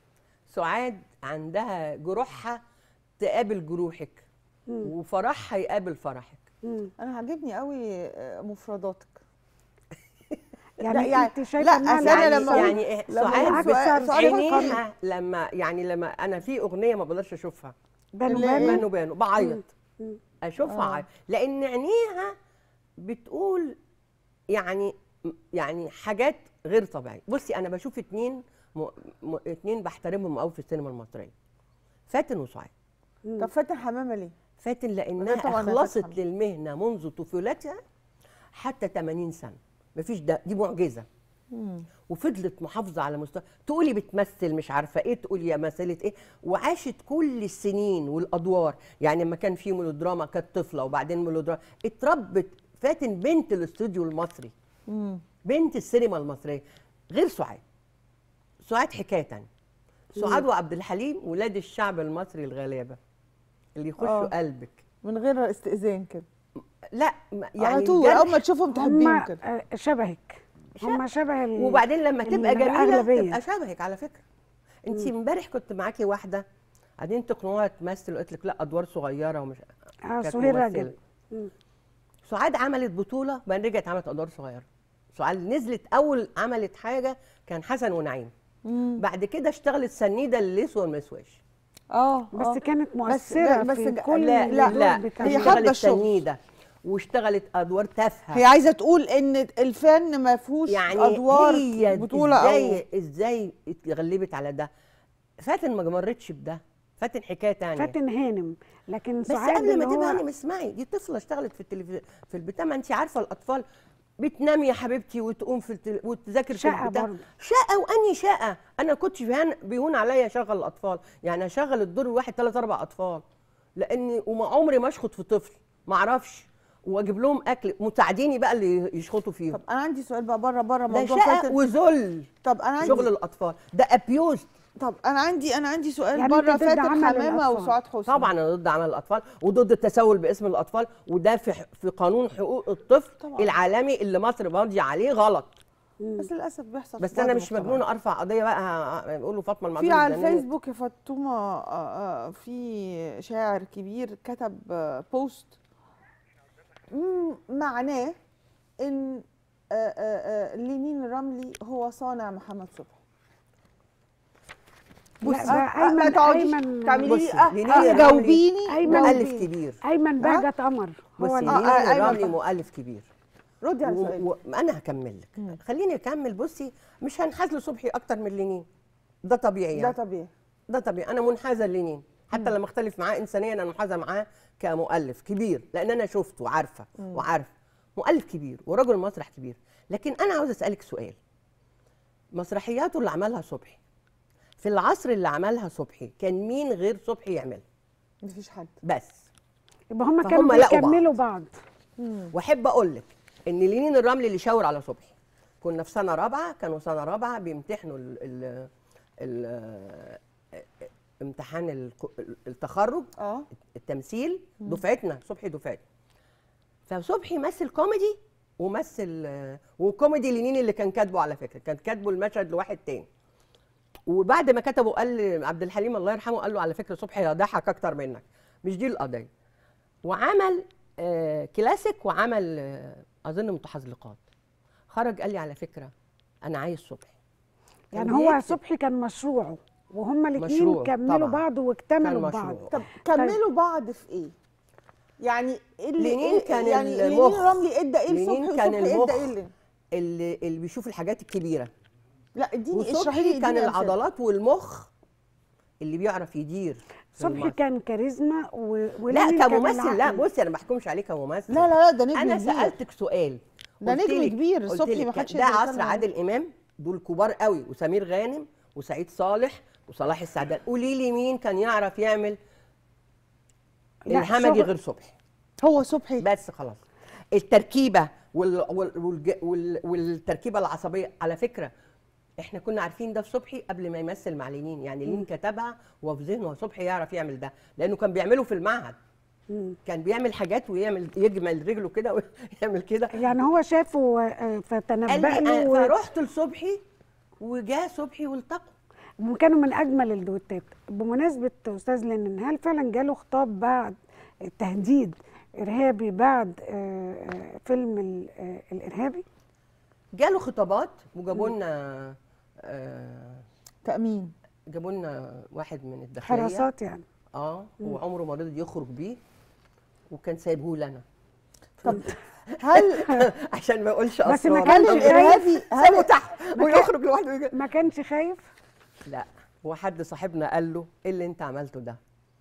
سعاد عندها جروحها تقابل جروحك وفرحها يقابل فرحك مم. انا عاجبني قوي آه، مفرداتك يعني, يعني- انت شايفه لا، انها أصل أنا لا لما تساوي- يعني إيه لما سعاد العكس سؤال- سؤال عينيها لما يعني لما انا في اغنيه ما بقدرش اشوفها بانوا اللي- بانوا بانو بانو بعيط مم. اشوفها آه. عيط لان عينيها بتقول يعني يعني حاجات غير طبيعيه بصي انا بشوف اتنين م... م... اتنين بحترمهم قوي في السينما المصريه فاتن وسعاد طب فاتن حمامه ليه؟ فاتن ده لانها طبعاً اخلصت فاتن. للمهنه منذ طفولتها حتى 80 سنه مفيش ده دي معجزه وفضلت محافظه على مستوى تقولي بتمثل مش عارفه ايه تقولي يا مثلت ايه وعاشت كل السنين والادوار يعني لما كان في ميلودراما كانت طفله وبعدين ميلودراما اتربت فاتن بنت الاستوديو المصري بنت السينما المصريه غير سعاد سعاد حكايه تانية سعاد وعبد الحليم ولاد الشعب المصري الغلابه اللي يخشوا آه. قلبك من غير استئذان كده لا ما- يعني يعني على طول الجرح اول ما تشوفهم تحبيهم هم كده شبهك هم شبه ال- وبعدين لما تبقى ال- جميله الأغلبية. تبقى شبهك على فكره انت امبارح كنت معاكي واحده بعدين تقنعوها تمثل وقالت لك لا ادوار صغيره ومش اه كانت سهير ممثلة. رجب مم. سعاد عملت بطوله بعدين رجعت عملت ادوار صغيره سعاد نزلت اول عملت حاجه كان حسن ونعيم بعد كده اشتغلت سنيده لليس والمسواش اه بس آه. كانت مؤثره بس في ج- كل لا لا الدور لا بتاعها. هي حابة اشتغلت الشغل. سنيده واشتغلت ادوار تافهه هي عايزه تقول ان الفن ما فيهوش يعني ادوار هي بطوله او ازاي ازاي اتغلبت على ده فاتن ما مرتش بده فاتن حكايه تانية فاتن هانم لكن بس سعاد قبل ما اللي هو- تبقى هانم اسمعي دي طفله اشتغلت في التلفزيون في البتاع ما انت عارفه الاطفال بتنام يا حبيبتي وتقوم في التل... وتذاكر في شقة البتاع برضه. شقه واني شقه انا كنتش بيهان بيهون عليا اشغل الاطفال يعني اشغل الدور الواحد ثلاث اربع اطفال لاني وما عمري ما اشخط في طفل ما اعرفش واجيب لهم اكل مساعديني بقى اللي يشخطوا فيهم طب انا عندي سؤال بقى بره بره ده موضوع شقه فاتن وذل طب انا عندي شغل الاطفال ده ابيوز طب انا عندي انا عندي سؤال يعني بره أنت ضد فاتن عمل حمامه الأطفال. وسعاد حسني طبعا انا ضد عمل الاطفال وضد التسول باسم الاطفال وده في في قانون حقوق الطفل طبعاً. العالمي اللي مصر ماضيه عليه غلط بس للاسف بيحصل في بس بعض انا مش المجتمعات. مجنونه ارفع قضيه بقى بيقولوا فاطمه المعدوم في على اتجننت. الفيسبوك يا فاطمه آه، آه، في شاعر كبير كتب آه، بوست مم، معناه ان آه، آه، آه، لينين الرملي هو صانع محمد صبحي لا آه، ده آه، ما ايمن تقعديش ايمن تعملي بصي، لي آه، لينين آه، الرملي جاوبيني أيمن مؤلف جاوبيني. كبير ايمن بهجت قمر هو بصي اللي آه، لينين آه، أيمن الرملي بقى. مؤلف كبير ردي على سؤالي وانا هكمل لك خليني اكمل بصي مش هنحاز لصبحي اكتر من لينين ده طبيعي ده يعني طبيعي ده طبيعي انا منحازه للينين حتى لما اختلف معاه انسانيا انا منحازه معاه كمؤلف كبير لان انا شفته وعارفه وعارف مؤلف كبير ورجل مسرح كبير لكن انا عاوز اسالك سؤال مسرحياته اللي عملها صبحي في العصر اللي عملها صبحي كان مين غير صبحي يعمل مفيش حد بس يبقى هم فهم كانوا لقوا بعض. بيكملوا بعض واحب اقول لك ان لينين الرملي اللي شاور على صبحي كنا في سنه رابعه كانوا سنه رابعه بيمتحنوا ال ال ال امتحان الك- التخرج اه التمثيل دفعتنا صبحي دفعتنا فصبحي مثل كوميدي ومثل وكوميدي لينين اللي كان كاتبه على فكره كان كاتبه المشهد لواحد تاني وبعد ما كتبه قال عبد الحليم الله يرحمه قال له على فكره صبحي هضحك اكتر منك مش دي القضيه وعمل آه كلاسيك وعمل آه اظن متحزلقات خرج قال لي على فكره انا عايز صبحي كان يعني هو بيكتب. صبحي كان مشروعه وهما الاثنين مشروع، كملوا طبعاً. بعض كان واكتملوا مشروع. بعض طب كملوا بعض في ايه؟ يعني إيه اللي لينين إيه- كان يعني لينين المخ. رملي ادى ايه لينين لصبحي كان وصبحي المخ. ادى ايه اللي اللي اللي بيشوف الحاجات الكبيره لا اديني اشرحي لي وصبحي كان اديني أمثلة. العضلات والمخ اللي بيعرف يدير في صبحي المسرح. كان كاريزما و... لا ولينين كان كممثل لا العقل. بصي انا ما بحكمش عليه كممثل لا لا لا ده نجم انا كبير. سالتك سؤال ده قلت نجم لك- كبير، قلت صبحي لك ما حدش ده يقدر يتكلم عصر عنه. عادل امام دول كبار قوي وسمير غانم وسعيد صالح وصلاح السعدان قولي لي مين كان يعرف يعمل لا، الهمجي شغل- غير صبحي هو صبحي بس خلاص التركيبه وال... وال... والج... وال... والتركيبه العصبيه على فكره احنا كنا عارفين ده في صبحي قبل ما يمثل مع لينين يعني لين كتبها وفي ذهنه صبحي يعرف يعمل ده لانه كان بيعمله في المعهد كان بيعمل حاجات ويعمل يجمل رجله كده ويعمل كده يعني هو شافه آه، قال فتنبأ لي له أنا- و... فرحت لصبحي وجاء صبحي والتقوا وكانوا من اجمل الدويتات بمناسبه استاذ لينين هل فعلا جاله خطاب بعد التهديد ارهابي بعد آه، آه، فيلم ال- آه، الارهابي جاله خطابات وجابوا لنا آه، تامين جابوا لنا واحد من الداخليه حراسات يعني اه هو عمره ما رضي يخرج بيه وكان سايبه لنا طب هل عشان ما يقولش بس ما اسرار كانش هل خايف الارهابي سابه هل تحت ويخرج لوحده ويجي- ما كانش خايف لا هو حد صاحبنا قال له ايه اللي انت عملته ده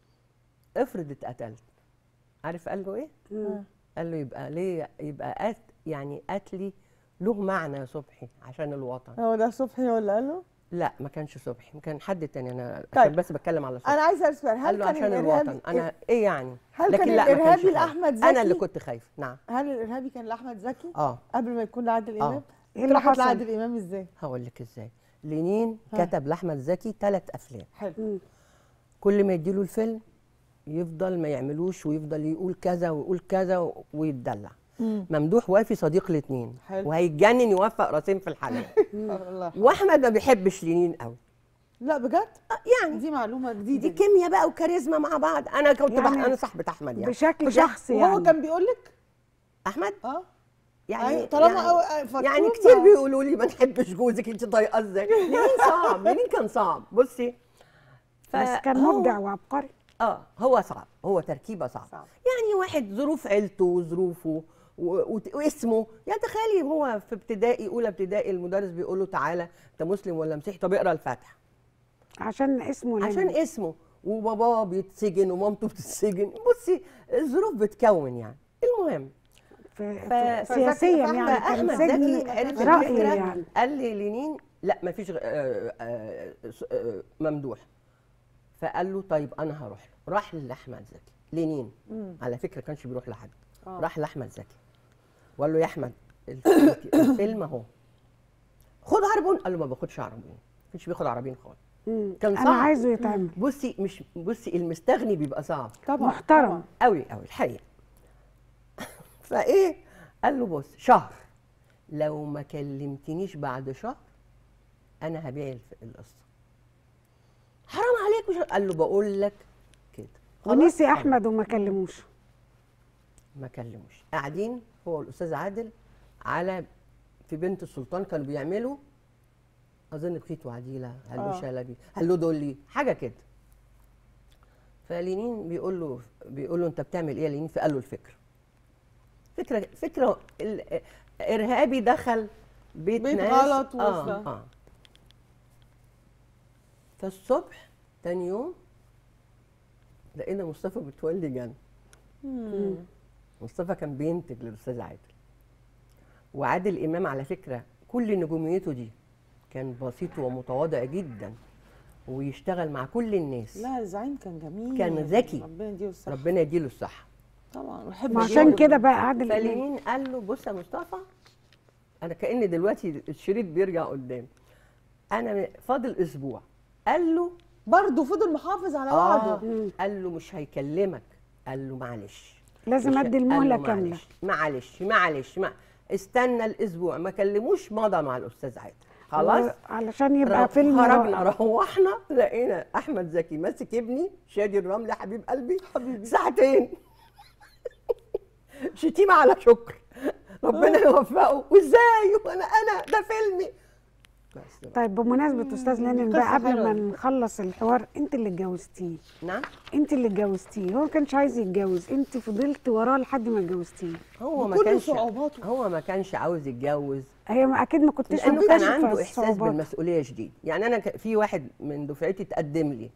افرض اتقتلت عارف قال له ايه قال له يبقى ليه يبقى قت يعني قتلي له معنى يا صبحي عشان الوطن هو ده صبحي هو اللي قال له لا ما كانش صبحي كان حد تاني انا طيب. عشان بس بتكلم على صبحي انا عايزه اسال سؤال قال هل له كان عشان الارهابي الوطن انا ايه يعني هل لكن كان لا ما كانش الإرهابي خايف. لأحمد انا زكي؟ اللي كنت خايف نعم هل الارهابي كان لاحمد زكي اه قبل ما يكون لعادل آه. امام ايه اللي راحت حصل لعادل امام ازاي هقول لك ازاي لينين ها. كتب لاحمد زكي ثلاث افلام حلو كل ما يديله الفيلم يفضل ما يعملوش ويفضل يقول كذا ويقول كذا و- ويتدلع مم. ممدوح وافي صديق الاثنين حلو. وهيتجنن يوفق راسين في الحلقه الله يرحمه. واحمد ما بيحبش لينين قوي لا بجد آه، يعني دي معلومه جديده دي كيمياء بقى وكاريزما مع بعض انا كنت يعني يعني انا صاحبه احمد يعني بشكل بجد. شخصي وهو يعني كان بيقول لك احمد اه يعني أيوة، طالما يعني, أو- فتون يعني كتير ما- بيقولوا لي ما نحبش جوزك انت طايقه ازاي لينين صعب لينين كان صعب بصي بس كان فهو- مبدع وعبقري اه هو صعب هو تركيبه صعب, صعب. يعني واحد ظروف عيلته وظروفه و- وت- واسمه يعني تخيلي هو في ابتدائي اولى ابتدائي المدرس بيقول له تعالى انت مسلم ولا مسيحي طب اقرا الفاتحه عشان اسمه عشان لينين. اسمه وباباه بيتسجن ومامته بتتسجن بصي الظروف بتكون يعني المهم في ف- في- فزكي- سياسيا فأحمد- يعني كان احمد زكي سجن عرف رأي الفكرة، يعني قال لي لينين لا ما فيش ممدوح فقال له طيب انا هروح له راح لاحمد زكي لينين على فكره كانش بيروح لحد آه. راح لاحمد زكي وقال له يا احمد الفيلم الفيلم اهو خد عربون قال له ما باخدش عربون ما كانش بياخد عربين خالص مم. كان انا صعب. عايزه يتعمل بصي مش بصي المستغني بيبقى صعب طبعا محترم. طبعاً. قوي قوي الحقيقه فايه قال له بص شهر لو ما كلمتنيش بعد شهر انا هبيع الف- القصه حرام عليك مش قال له بقول لك كده خلاص؟ ونسي خلاص. احمد وما كلموش ما كلموش قاعدين هو والاستاذ عادل على في بنت السلطان كانوا بيعملوا اظن بخيت وعديله هلو آه. شلبي هلو دولي حاجه كده فلينين بيقول له بيقول له انت بتعمل ايه يا لينين فقال له الفكره فكره فكره ال- ارهابي دخل بيت, بيت ناس غلط آه وصل. آه. فالصبح تاني يوم لقينا مصطفى متولي جنب مصطفى كان بينتج للاستاذ عادل وعادل امام على فكره كل نجوميته دي كان بسيط ومتواضع جدا ويشتغل مع كل الناس لا الزعيم كان جميل كان ذكي. ربنا يديله الصحه ربنا يديله الصحه طبعا ويحب ما شغله. عشان كده بقى عادل امام فلمين قال له بص يا مصطفى انا كان دلوقتي الشريط بيرجع قدام انا فاضل اسبوع قال له برضه فضل محافظ على وعده اه قال له مش هيكلمك قال له معلش لازم مش- ادي قال المهله له كامله معلش معلش معلش ما استنى الاسبوع ما كلموش مضى مع الاستاذ عادل خلاص علشان يبقى رو- فيلم خرجنا رائع. روحنا لقينا احمد زكي ماسك ابني شادي الرمل يا حبيب قلبي ساعتين شتيمه على شكر ربنا يوفقه وازاي وانا انا ده فيلمي بس طيب بمناسبه استاذ لينين قصة بقى قبل حلوة ما دي. نخلص الحوار انت اللي اتجوزتيه نعم انت اللي اتجوزتيه هو ما كانش عايز يتجوز انت فضلت وراه لحد ما اتجوزتيه هو ما بكل كانش صعوباته. هو ما كانش عاوز يتجوز هي ما اكيد ما كنتش لانه كان مكتشفة عنده احساس الصعوبات. بالمسؤوليه شديد يعني انا ك- في واحد من دفعتي تقدم لي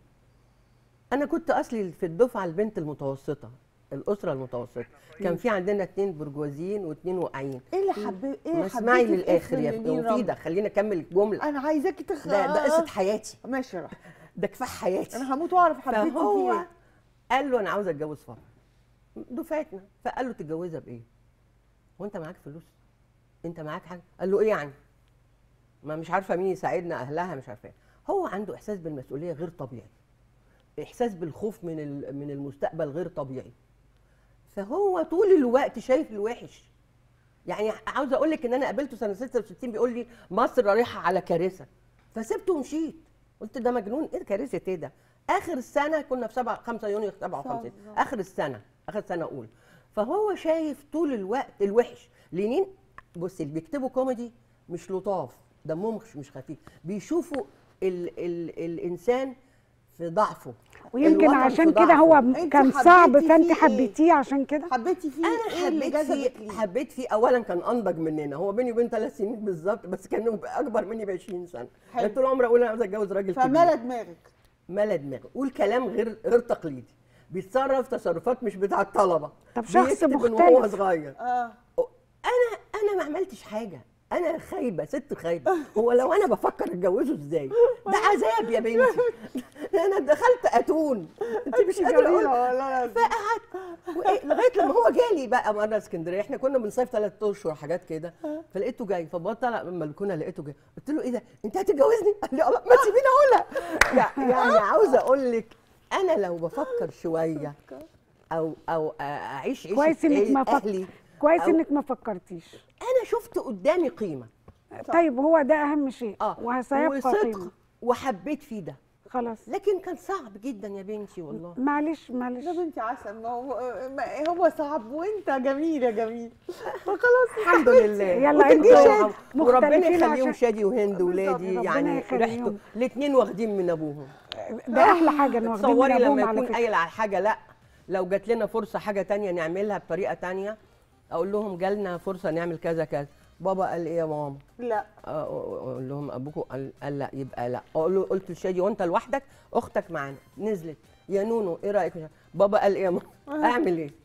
انا كنت اصلي في الدفعه البنت المتوسطه الاسره المتوسطه كان في عندنا اتنين برجوازيين واتنين واقعين ايه اللي حبيت ايه ما حبيتي اسمعي في للاخر اسم يا لمين مفيده رمز؟ خليني اكمل الجمله انا عايزاكي تخ ده ده قصه حياتي ماشي يا رحمة. ده كفاح حياتي انا هموت واعرف حبيتي فهو فيه قال له انا عاوز اتجوز فرح دفعتنا فقال له تتجوزها بايه؟ وانت معاك فلوس؟ انت معاك حاجه؟ قال له ايه يعني؟ ما مش عارفه مين يساعدنا اهلها مش عارفه إيه. هو عنده احساس بالمسؤوليه غير طبيعي احساس بالخوف من ال- من المستقبل غير طبيعي فهو طول الوقت شايف الوحش يعني عاوز اقول لك ان انا قابلته سنه 66 بيقول لي مصر رايحه على كارثه فسبته ومشيت قلت ده مجنون ايه كارثه ايه ده اخر السنه كنا في 7 5 يونيو 57 بالظبط. اخر السنه اخر سنه اولى فهو شايف طول الوقت الوحش لينين بصي اللي بيكتبوا كوميدي مش لطاف دمهم مش مش خفيف بيشوفوا ال ال الانسان في ضعفه ويمكن الوطن عشان في كده ضعفه. هو أنت كان صعب حبيتي فانت فيه إيه؟ حبيتيه عشان كده حبيتي فيه انا ايه اللي حبيت جذبك فيه ليه حبيت فيه اولا كان انضج مننا هو بيني وبين ثلاث سنين بالظبط بس كان اكبر مني ب 20 سنه حلو. أنا طول عمري اقول انا عاوز اتجوز راجل كبير فملا دماغك ملا دماغه قول كلام غير غير تقليدي بيتصرف تصرفات مش بتاع الطلبه طب شخص بيكتب من وهو مختلف. صغير اه انا انا ما عملتش حاجه انا خايبه ست خايبه هو لو انا بفكر اتجوزه ازاي ده عذاب يا بنتي انا دخلت اتون انت مش قادره اقول جميلة والله العظيم. فقعدت وإيه، لغايه لما هو جالي بقى مره اسكندريه احنا كنا بنصيف ثلاث اشهر حاجات كده فلقيته جاي فبطلع من البلكونه لقيته جاي قلت له ايه ده انت هتتجوزني قال لي الله ما تسيبيني اقولها يع- يعني عاوزه اقول لك انا لو بفكر شويه او او اعيش عيشه كويس انك ما اهلي فكر كويس أو- انك ما فكرتيش انا شفت قدامي قيمه طيب هو ده اهم شيء اه وسيبقى وصدق قيمه وحبيت فيه ده خلاص لكن كان صعب جدا يا بنتي والله معلش معلش يا بنتي عسل ما هو ما هو صعب وانت جميل يا جميل فخلاص الحمد لله يلا وتدي انتوا شهد. وربنا مختلفين يخليهم عشان- شادي وهند ولادي ربنا يعني يخليهم. ريحته الاثنين واخدين من ابوهم ده احلى حاجه انه واخدين من تصوري ابوهم لما على يكون فكره قايل على حاجه لا لو جات لنا فرصه حاجه تانية نعملها بطريقه تانية اقول لهم جالنا فرصه نعمل كذا كذا بابا قال ايه يا ماما لا آه، اقول لهم ابوكم قال, قال لا يبقى لا اقول له قلت لشادي وانت لوحدك اختك معانا نزلت يا نونو ايه رايك بابا قال ايه يا ماما اعمل ايه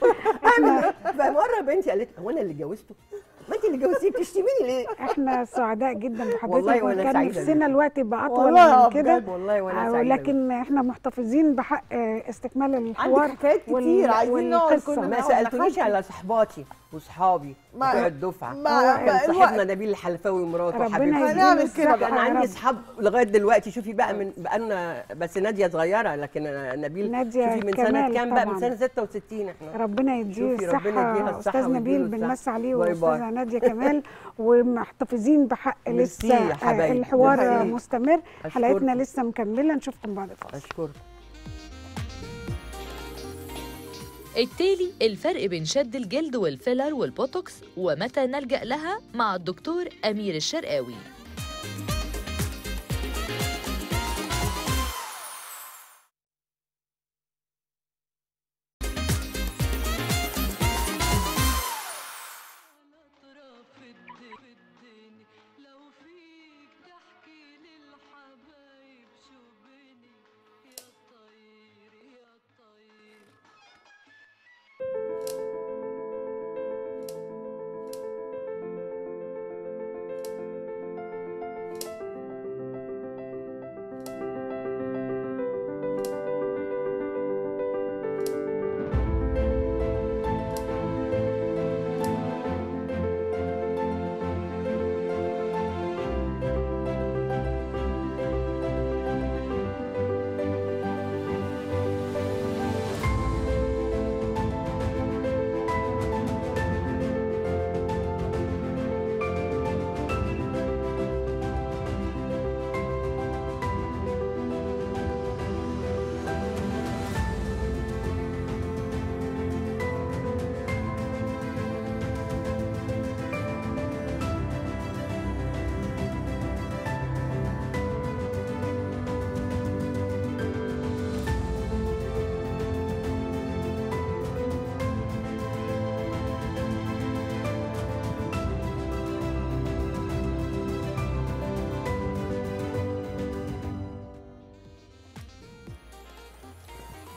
اعمل ايه فمره بنتي قالت لي، هو انا اللي جوزته ما انت اللي جوزتيه بتشتميني ليه احنا سعداء جدا والله بحضرتك وأنا وكان سعيدة نفسنا جداً. الوقت يبقى اطول والله من كده بجد، والله وانا آه، سعيده لكن احنا محتفظين بحق آه، استكمال الحوار عندك حكايات كتير، وال- عايزين نقعد والقصة. كلنا ما نقعد سالتونيش نحكي. على صحباتي واصحابي ما- بتوع الدفعه ما- كان ما صاحبنا الوقت- نبيل الحلفاوي ومراته ربنا حبيبتي يديله هنعمل كده الصحة بقى. كان يا عندي رب. اصحاب لغايه دلوقتي شوفي بقى من بقالنا بس ناديه صغيره لكن نبيل نادية شوفي من سنه كمال كام بقى طبعاً. من سنه 66 احنا ربنا يديه شوفي ربنا الصحة يديها الصحة أستاذ نبيل ويديله الصحة. بنمسي عليه باي باي. وأستاذة نادية كمال ومحتفظين بحق ميرسي لسه يا آه، حبايبي. الحوار ميرسي. مستمر أشكركم. حلقتنا لسه مكملة نشوفكم بعد الفاصل اشكرك التالي الفرق بين شد الجلد والفيلر والبوتوكس ومتى نلجأ لها مع الدكتور أمير الشرقاوي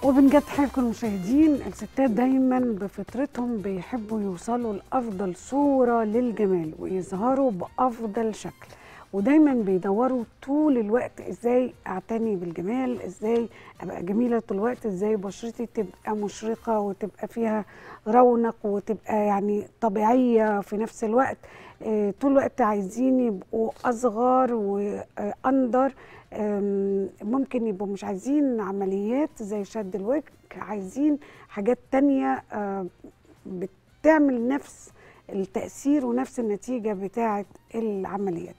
وبنجد حالكم المشاهدين الستات دايما بفطرتهم بيحبوا يوصلوا لأفضل صورة للجمال ويظهروا بأفضل شكل ودايما بيدوروا طول الوقت ازاي اعتني بالجمال ازاي ابقى جميله طول الوقت ازاي بشرتي تبقى مشرقه وتبقى فيها رونق وتبقى يعني طبيعيه في نفس الوقت آه، طول الوقت عايزين يبقوا اصغر واندر آم، ممكن يبقوا مش عايزين عمليات زي شد الوجه عايزين حاجات تانية آه، بتعمل نفس التأثير ونفس النتيجة بتاعة العمليات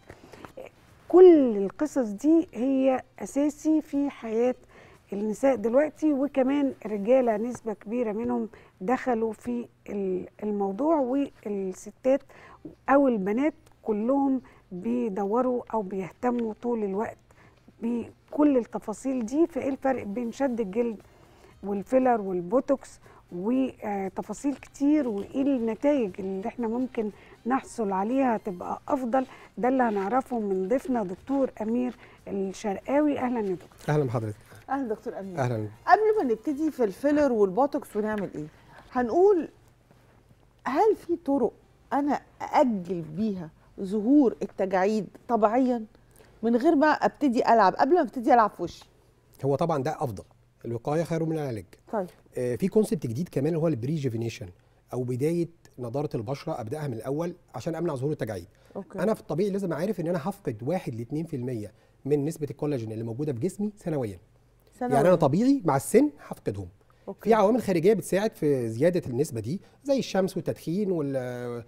كل القصص دي هي أساسي في حياة النساء دلوقتي وكمان الرجالة نسبة كبيرة منهم دخلوا في ال- الموضوع والستات أو البنات كلهم بيدوروا أو بيهتموا طول الوقت بكل التفاصيل دي فإيه الفرق بين شد الجلد والفيلر والبوتوكس وتفاصيل كتير وايه النتائج اللي احنا ممكن نحصل عليها تبقى افضل ده اللي هنعرفه من ضيفنا دكتور امير الشرقاوي اهلا يا دكتور اهلا بحضرتك اهلا دكتور امين اهلا قبل ما نبتدي في الفيلر والبوتوكس ونعمل ايه هنقول هل في طرق انا ااجل بيها ظهور التجاعيد طبيعيا من غير ما ابتدي العب قبل ما ابتدي العب في وشي هو طبعا ده افضل الوقايه خير من العلاج طيب آه، في كونسبت جديد كمان اللي هو البريجيفينيشن او بدايه نضاره البشره ابداها من الاول عشان امنع ظهور التجاعيد اوكي انا في الطبيعي لازم عارف ان انا هفقد 1 ل 2% من نسبه الكولاجين اللي موجوده في جسمي سنويا سنة يعني انا طبيعي مع السن هفقدهم أوكي. في عوامل خارجيه بتساعد في زياده النسبه دي زي الشمس والتدخين وال-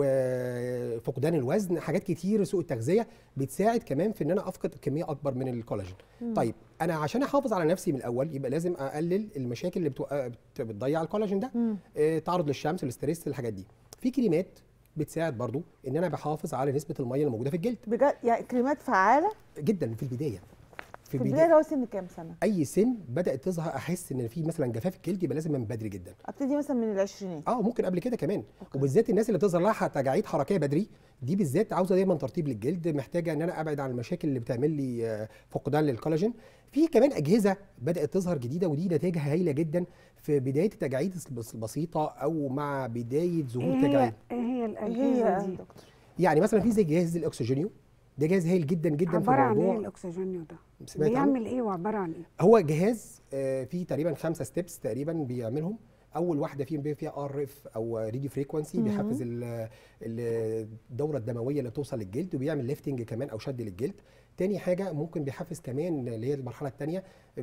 وفقدان الوزن حاجات كتير سوء التغذيه بتساعد كمان في ان انا افقد كميه اكبر من الكولاجين طيب انا عشان احافظ على نفسي من الاول يبقى لازم اقلل المشاكل اللي بتوق- بت- بتضيع الكولاجين ده مم. آه، تعرض للشمس الاستريس الحاجات دي في كريمات بتساعد برضو ان انا بحافظ على نسبه الميه اللي موجوده في الجلد بجد يعني كريمات فعاله جدا في البدايه في البدايه ده هو سن كام سنه اي سن بدات تظهر احس ان في مثلا جفاف الجلد يبقى لازم من بدري جدا ابتدي مثلا من العشرينات اه ممكن قبل كده كمان أوكي. وبالذات الناس اللي بتظهر لها تجاعيد حركيه بدري دي بالذات عاوزه دايما ترطيب للجلد محتاجه ان انا ابعد عن المشاكل اللي بتعمل لي آه، فقدان للكولاجين في كمان اجهزه بدات تظهر جديده ودي نتائجها هايله جدا في بدايه التجاعيد البس- البسيطه او مع بدايه ظهور ايه التجاعيد هي ايه هي ايه الاجهزه هي دي دكتور يعني مثلا في زي جهاز الاكسجينيو ده جهاز هايل جدا جدا في عباره عن ايه موضوع الاكسجينيو ده سمعت عنه؟ بيعمل ايه وعباره عن ايه هو جهاز آه، فيه تقريبا خمسة ستيبس تقريبا بيعملهم اول واحده فيهم بيبقى فيها ار اف او راديو فريكوانسي بيحفز ال- ال- الدوره الدمويه اللي بتوصل للجلد وبيعمل ليفتنج كمان او شد للجلد تاني حاجه ممكن بيحفز كمان اللي هي المرحله الثانيه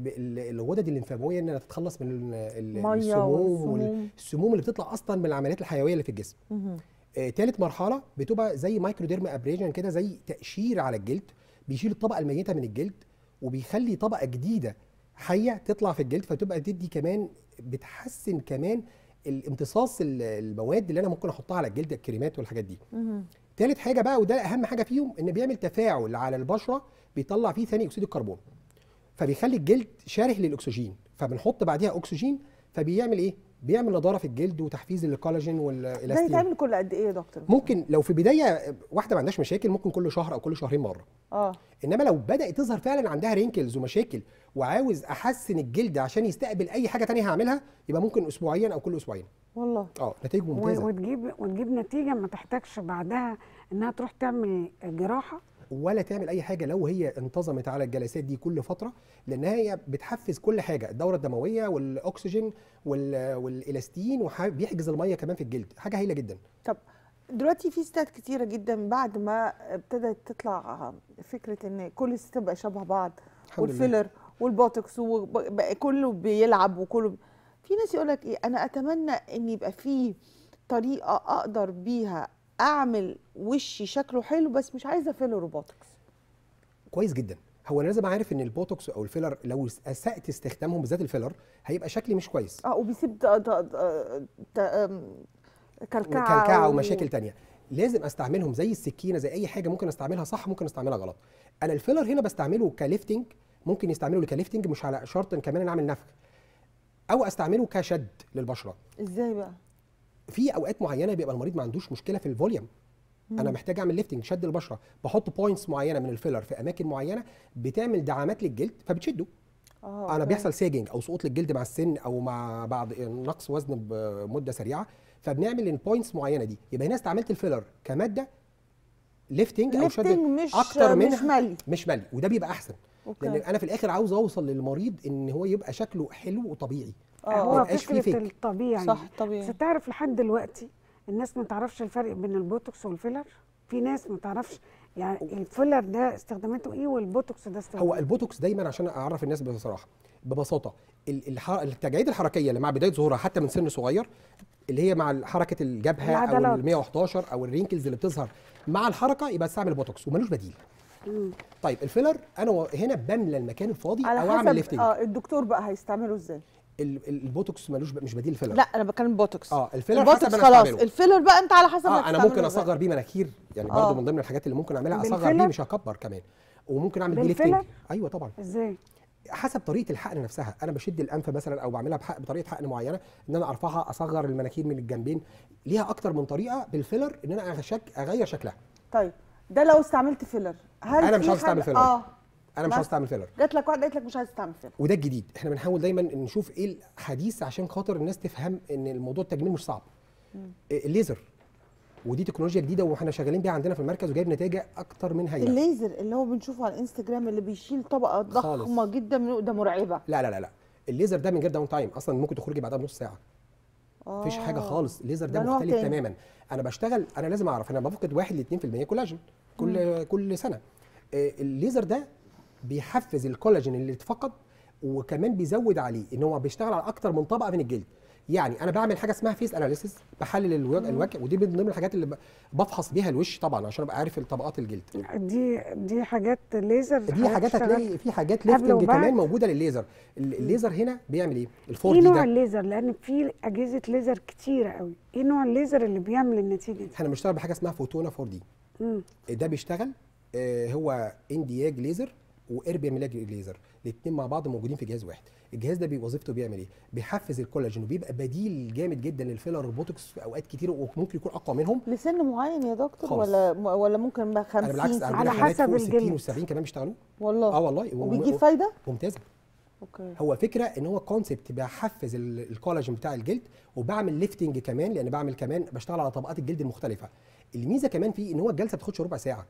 الغدد الليمفاويه انها تتخلص من ال- ال- مية السموم والسموم. والسموم اللي بتطلع اصلا من العمليات الحيويه اللي في الجسم مهم. آه، تالت مرحله بتبقى زي مايكروديرم ابريجن كده زي تقشير على الجلد بيشيل الطبقه الميته من الجلد وبيخلي طبقه جديده حيه تطلع في الجلد فتبقى تدي كمان بتحسن كمان الامتصاص ال- المواد اللي انا ممكن احطها على الجلد الكريمات والحاجات دي مهم. تالت حاجه بقى وده اهم حاجه فيهم ان بيعمل تفاعل على البشره بيطلع فيه ثاني اكسيد الكربون فبيخلي الجلد شاره للاكسجين فبنحط بعديها اكسجين فبيعمل ايه بيعمل نضاره في الجلد وتحفيز للكولاجين ده والالاستين يتعمل كل قد ايه يا دكتور ممكن لو في بدايه واحده ما عندهاش مشاكل ممكن كل شهر او كل شهرين مره اه انما لو بدات تظهر فعلا عندها رينكلز ومشاكل وعاوز احسن الجلد عشان يستقبل اي حاجه تانية هعملها يبقى ممكن اسبوعيا او كل اسبوعين والله اه نتائج و- ممتازه وتجيب وتجيب نتيجه ما تحتاجش بعدها انها تروح تعمل جراحه ولا تعمل اي حاجه لو هي انتظمت على الجلسات دي كل فتره لانها هي بتحفز كل حاجه الدوره الدمويه والاكسجين وال- والالاستين وبيحجز الميه كمان في الجلد حاجه هايله جدا طب دلوقتي في ستات كتيره جدا بعد ما ابتدت تطلع فكره ان كل الستات بقى شبه بعض الحمد لله. والفيلر والبوتوكس وبقى كله بيلعب وكله في ناس يقول لك ايه انا اتمنى ان يبقى في طريقه اقدر بيها اعمل وشي شكله حلو بس مش عايزه فيلر وبوتوكس كويس جدا هو انا لازم اعرف ان البوتوكس او الفيلر لو اسات استخدامهم بالذات الفيلر هيبقى شكلي مش كويس اه وبيسيب ت- ت- ت- أم، كلكعه وكلكعه و- ومشاكل تانية لازم استعملهم زي السكينه زي اي حاجه ممكن استعملها صح ممكن استعملها غلط انا الفيلر هنا بستعمله كليفتنج ممكن يستعمله كليفتنج مش على شرط إن كمان نعمل نفخ او استعمله كشد للبشره ازاي بقى في اوقات معينه بيبقى المريض ما عندوش مشكله في الفوليوم انا محتاج اعمل ليفتنج شد البشره بحط بوينتس معينه من الفيلر في اماكن معينه بتعمل دعامات للجلد فبتشده اه انا أوكي. بيحصل سيجنج او سقوط للجلد مع السن او مع بعد نقص وزن بمده سريعه فبنعمل البوينتس معينه دي يبقى هنا استعملت الفيلر كماده ليفتنج او شد ليفتنج مش اكتر مش منها ملي مش ملي وده بيبقى احسن لان اوكي انا في الاخر عاوز اوصل للمريض ان هو يبقى شكله حلو وطبيعي اه هو ما يبقاش فيه فكره فيك. الطبيعي صح بس طبيعي تعرف لحد دلوقتي الناس ما تعرفش الفرق بين البوتوكس والفيلر في ناس ما تعرفش يعني الفيلر ده استخداماته ايه والبوتوكس ده استخداماته هو البوتوكس دايما عشان اعرف الناس بصراحه ببساطه ال- الح- التجاعيد الحركيه اللي مع بدايه ظهورها حتى من سن صغير اللي هي مع حركه الجبهه او العضلات. ال 111 او الرينكلز اللي بتظهر مع الحركه يبقى استعمل بوتوكس وملوش بديل طيب الفيلر انا و- هنا بملى المكان الفاضي على او اعمل حسب ليفتنج اه الدكتور بقى هيستعمله ازاي ال- ال- البوتوكس ملوش ب- مش بديل الفيلر لا انا بتكلم بوتوكس اه الفيلر البوتوكس حسب انا خلاص هستعمله. الفيلر بقى انت على حسب اه انا هتستعمله ممكن إزاي. اصغر بيه مناخير يعني آه. برضه من ضمن الحاجات اللي ممكن اعملها اصغر بالفيلر؟ بيه مش هكبر كمان وممكن اعمل بيه ليفتنج بالفيلر؟ ايوه طبعا ازاي حسب طريقه الحقن نفسها انا بشد الانف مثلا او بعملها بحق بطريقه حقن معينه ان انا ارفعها اصغر المناخير من الجنبين ليها اكتر من طريقه بالفيلر ان انا أشك اغير شكلها طيب ده لو استعملت فيلر هل أنا مش في عاوز أستعمل حاجة- فيلر. اه انا مش بس- عاوز استعمل فيلر جات لك واحده قالت لك مش عايز تستعمل فيلر وده الجديد احنا بنحاول دايما نشوف ايه الحديث عشان خاطر الناس تفهم ان الموضوع التجميل مش صعب إيه الليزر ودي تكنولوجيا جديده واحنا شغالين بيها عندنا في المركز وجايب نتائج اكتر من هايله الليزر اللي هو بنشوفه على الانستجرام اللي بيشيل طبقه خالص. ضخمه جدا من ده مرعبه لا لا لا لا الليزر ده من غير داون تايم اصلا ممكن تخرجي بعدها بنص ساعه مفيش حاجه آه. خالص الليزر ده, ده نوع مختلف تاني. تماما انا بشتغل انا لازم اعرف انا بفقد 1 ل 2% كولاجين كل كل سنه آه، الليزر ده بيحفز الكولاجين اللي اتفقد وكمان بيزود عليه ان هو بيشتغل على اكتر من طبقه من الجلد يعني انا بعمل حاجه اسمها فيس اناليسيس بحلل الوجه, الوجه ودي من ضمن الحاجات اللي ب- بفحص بيها الوش طبعا عشان ابقى عارف طبقات الجلد دي دي حاجات ليزر دي حاجات بتشتغل. هتلاقي في حاجات قبل ليفتنج وبعد؟ كمان موجوده للليزر ال- الليزر هنا بيعمل ايه الفور ايه دي نوع ده الليزر لان في اجهزه ليزر كتيره قوي ايه نوع الليزر اللي بيعمل النتيجه دي احنا بنشتغل بحاجه اسمها فوتونا 4 دي مم. ده بيشتغل آه، هو اندياج ليزر واربيا ميلاج ليزر الاثنين مع بعض موجودين في جهاز واحد الجهاز ده بي- وظيفته بيعمل ايه بيحفز الكولاجين وبيبقى بديل جامد جدا للفيلر والبوتوكس في اوقات كتير وممكن يكون اقوى منهم لسن معين يا دكتور خالص. ولا ولا ممكن بقى 50 انا بالعكس سنة؟ عندنا على حالات حسب فوق ال 60 الجلد. وال 70 كمان بيشتغلوا والله اه والله و- وبيجيب و- فايده ممتازه اوكي هو فكره ان هو كونسبت بحفز ال- الكولاجين بتاع الجلد وبعمل ليفتنج كمان لان بعمل كمان بشتغل على طبقات الجلد المختلفه الميزه كمان فيه ان هو الجلسه بتاخدش ربع ساعه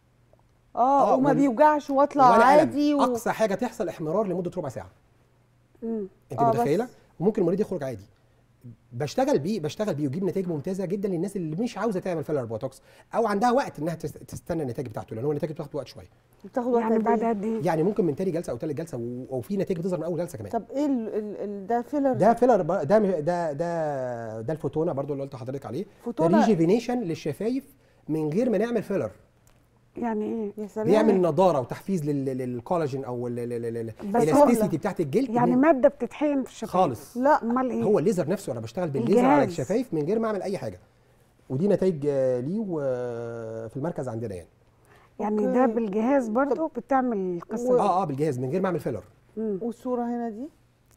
اه آه، وما وال- بيوجعش واطلع ولا ألم. عادي و... اقصى حاجه تحصل احمرار لمده ربع ساعه مم. انت آه، بس- متخيله وممكن المريض يخرج عادي بشتغل بيه بشتغل بيه ويجيب نتائج ممتازه جدا للناس اللي مش عاوزه تعمل فيلر بوتوكس او عندها وقت انها تست- تستنى النتائج بتاعته لان هو النتائج بتاخد وقت شويه بتاخد وقت يعني قد بعد إيه؟ قد ايه يعني ممكن من تاني جلسه او تالت جلسه و- وفي نتائج بتظهر من اول جلسه كمان طب ايه ال ال ال ده فيلر ده فيلر ب- ده ده ده ده الفوتونا برضو اللي قلت لحضرتك عليه ده فوتونا ريجيفينيشن للشفايف من غير ما نعمل فيلر يعني ايه يا سلام بيعمل نضاره وتحفيز لل- لل- للكولاجين او ال- ال- ال- ال- بس الالاستيسيتي بتاعت الجلد يعني من- ماده بتتحقن في الشفايف خالص لا امال ايه هو الليزر نفسه انا بشتغل بالليزر على الجهاز. الشفايف من غير ما اعمل اي حاجه ودي نتائج آه، ليه و- في المركز عندنا يعني يعني أوكي. ده بالجهاز برضو بتعمل القصه و- دي اه اه بالجهاز من غير ما اعمل فيلر مم. والصوره هنا دي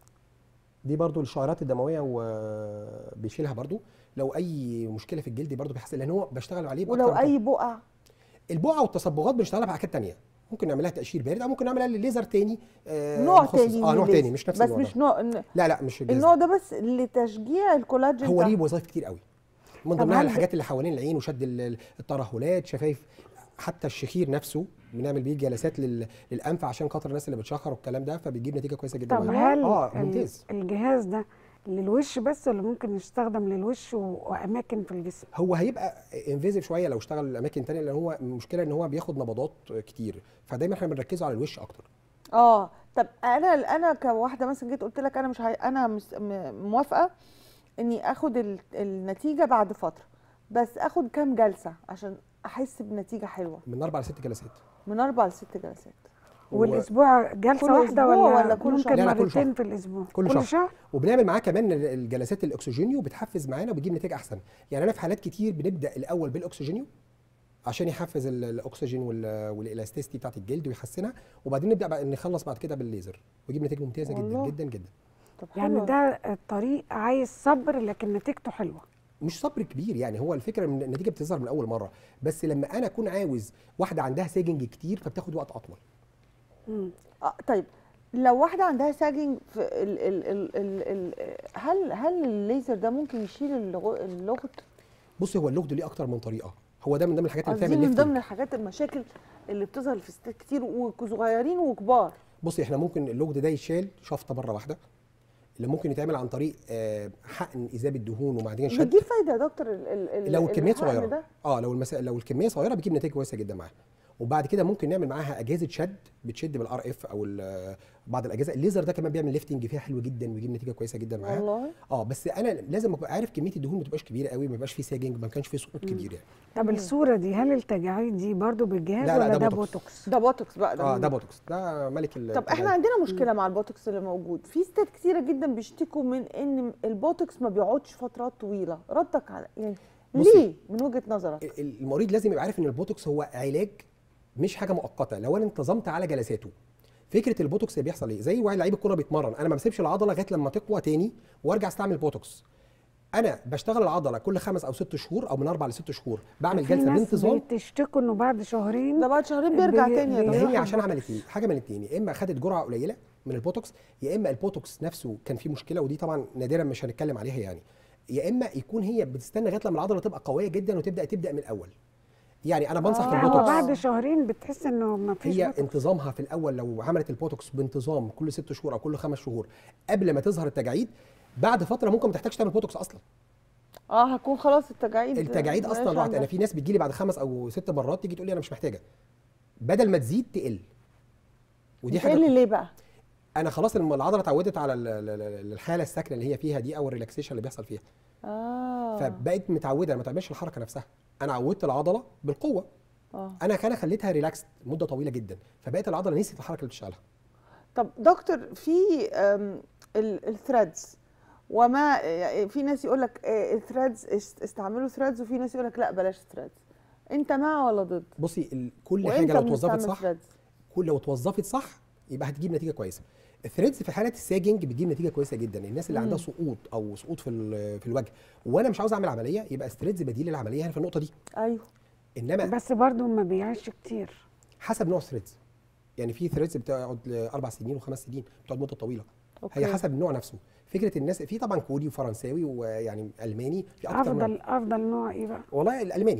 دي برضو الشعيرات الدمويه وبيشيلها برضو لو اي مشكله في الجلد برضو بيحصل لان هو بشتغل عليه بأكتر ولو من اي بقع البقعه والتصبغات بنشتغلها بحاجات تانية ممكن نعملها تقشير بارد او ممكن نعملها لليزر تاني آه نوع مخصص. تاني اه من نوع الليزر. تاني مش نفس بس النوع مش ده. نوع ن- لا لا مش الجهاز النوع ده. ده بس لتشجيع الكولاجين هو بتاع- ليه وظائف كتير قوي من طب ضمنها هل- الحاجات اللي حوالين العين وشد ال- ال- الترهلات شفايف حتى الشخير نفسه بنعمل بيه جلسات لل- للانف عشان خاطر الناس اللي بتشخر والكلام ده فبيجيب نتيجه كويسه جدا طب معانا. هل اه ال- ممتاز الجهاز ده للوش بس ولا ممكن يستخدم للوش و- واماكن في الجسم هو هيبقى انفيزيف شويه لو اشتغل اماكن تانية لان هو المشكله ان هو بياخد نبضات كتير فدايما احنا بنركزه على الوش اكتر اه طب انا انا كواحده مثلا جيت قلت لك انا مش هي... انا مس... م- موافقه اني اخد ال... النتيجه بعد فتره بس اخد كام جلسه عشان احس بنتيجه حلوه من اربع لست جلسات من اربع لست جلسات و- والاسبوع جلسه كل واحده أسبوع ولا, ولا كل ممكن شهر؟ لا، لا، كل شهر. مرتين في الاسبوع كل كل شهر. شهر وبنعمل معاه كمان الجلسات الاكسجينيو بتحفز معانا وبيجيب نتائج احسن يعني انا في حالات كتير بنبدا الاول بالاكسجينيو عشان يحفز ال- الاكسجين وال- والالاستيستي بتاعت الجلد ويحسنها وبعدين نبدا بقى نخلص بعد كده بالليزر ويجيب نتائج ممتازه جدا والله. جدا جدا طب يعني حلوة. ده الطريق عايز صبر لكن نتيجته حلوه مش صبر كبير يعني هو الفكره ان النتيجه بتظهر من اول مره بس لما انا اكون عاوز واحده عندها سيجنج كتير فبتاخد وقت اطول مم. آه طيب لو واحده عندها ساجنج في ال ال ال ال ال هل هل الليزر ده ممكن يشيل اللغ- اللغط بصي هو اللغد ليه اكتر من طريقه هو ده من ضمن الحاجات اللي قصدي بتعمل من ليفتنج ضمن الحاجات المشاكل اللي بتظهر في ستات كتير وصغيرين وكبار بصي احنا ممكن اللغد ده يتشال شفطه مره واحده اللي ممكن يتعمل عن طريق آه، حقن اذاب الدهون وبعدين شد بتجيب فايده يا دكتور ال ال ال لو الكميات الحقن صغيره ده اه لو المسا... لو الكميه صغيره بتجيب نتائج كويسه جدا معاها وبعد كده ممكن نعمل معاها اجهزه شد بتشد بالار اف او ال- بعض الاجهزه الليزر ده كمان بيعمل ليفتنج فيها حلو جدا ويجيب نتيجه كويسه جدا معاها والله اه بس انا لازم ابقى عارف كميه الدهون ما تبقاش كبيره قوي ما يبقاش فيه ساجنج ما كانش فيه سقوط كبير يعني طب الصوره دي هل التجاعيد دي برضو بالجهاز لا، لا، ولا ده ده بوتوكس. بوتوكس ده بوتوكس بقى ده اه من- ده بوتوكس ده ملك ال طب احنا عندنا مشكله مع البوتوكس اللي موجود في ستات كتيره جدا بيشتكوا من ان البوتوكس ما بيقعدش فترات طويله ردك على يعني بصي. ليه من وجهه نظرك ال- المريض لازم يبقى عارف ان البوتوكس هو علاج مش حاجه مؤقته لو انا انتظمت على جلساته فكره البوتوكس اللي بيحصل ايه زي واحد لعيب الكوره بيتمرن انا ما بسيبش العضله لغايه لما تقوى تاني وارجع استعمل بوتوكس انا بشتغل العضله كل خمس او ست شهور او من اربع لست شهور بعمل في جلسه ناس بانتظام بتشتكوا انه بعد شهرين ده بعد شهرين بيرجع بي- تاني يا بي- ما دكتور هي عشان عملت ايه حاجه من الاثنين يا اما خدت جرعه قليله من البوتوكس يا اما البوتوكس نفسه كان فيه مشكله ودي طبعا نادرا مش هنتكلم عليها يعني يا اما يكون هي بتستنى لغايه لما العضله تبقى قويه جدا وتبدا تبدا من الاول يعني انا بنصح آه. في لا هو البوتوكس بعد شهرين بتحس انه ما فيش هي بوتوكس. انتظامها في الاول لو عملت البوتوكس بانتظام كل ست شهور او كل خمس شهور قبل ما تظهر التجاعيد بعد فتره ممكن ما تحتاجش تعمل بوتوكس اصلا اه هكون خلاص التجاعيد التجاعيد مبقاش اصلا راحت عندها. انا في ناس بتجي لي بعد خمس او ست مرات تيجي تقول لي انا مش محتاجه بدل ما تزيد تقل ودي بتقل حاجه ليه بقى انا خلاص لما العضله اتعودت على ال- ال- ال- الحاله الساكنه اللي هي فيها دي او الريلاكسيشن اللي بيحصل فيها اه فبقيت متعوده ما تعملش الحركه نفسها انا عودت العضله بالقوه اه انا كان خليتها ريلاكس مده طويله جدا فبقت العضله نسيت الحركه اللي بتشتغلها طب دكتور في الثريدز وما يعني في ناس يقول لك الثريدز استعملوا ثريدز وفي ناس يقول لك لا بلاش ثريدز انت مع ولا ضد بصي ال- كل وامتى حاجه لو توظفت بنستعمل صح threads؟ كل لو اتوظفت صح يبقى هتجيب نتيجه كويسه الثريدز في حاله الساجنج بتجيب نتيجه كويسه جدا الناس اللي عندها سقوط او سقوط في ال- في الوجه وانا مش عاوز اعمل عمليه يبقى الثريدز بديل للعمليه هنا في النقطه دي ايوه انما بس برضو ما بيعيش كتير حسب نوع الثريدز يعني في ثريدز بتقعد اربع سنين وخمس سنين بتقعد مده طويله أوكي. هي حسب النوع نفسه فكره الناس في طبعا كوري وفرنساوي ويعني الماني في اكتر من افضل افضل نوع ايه بقى والله الالماني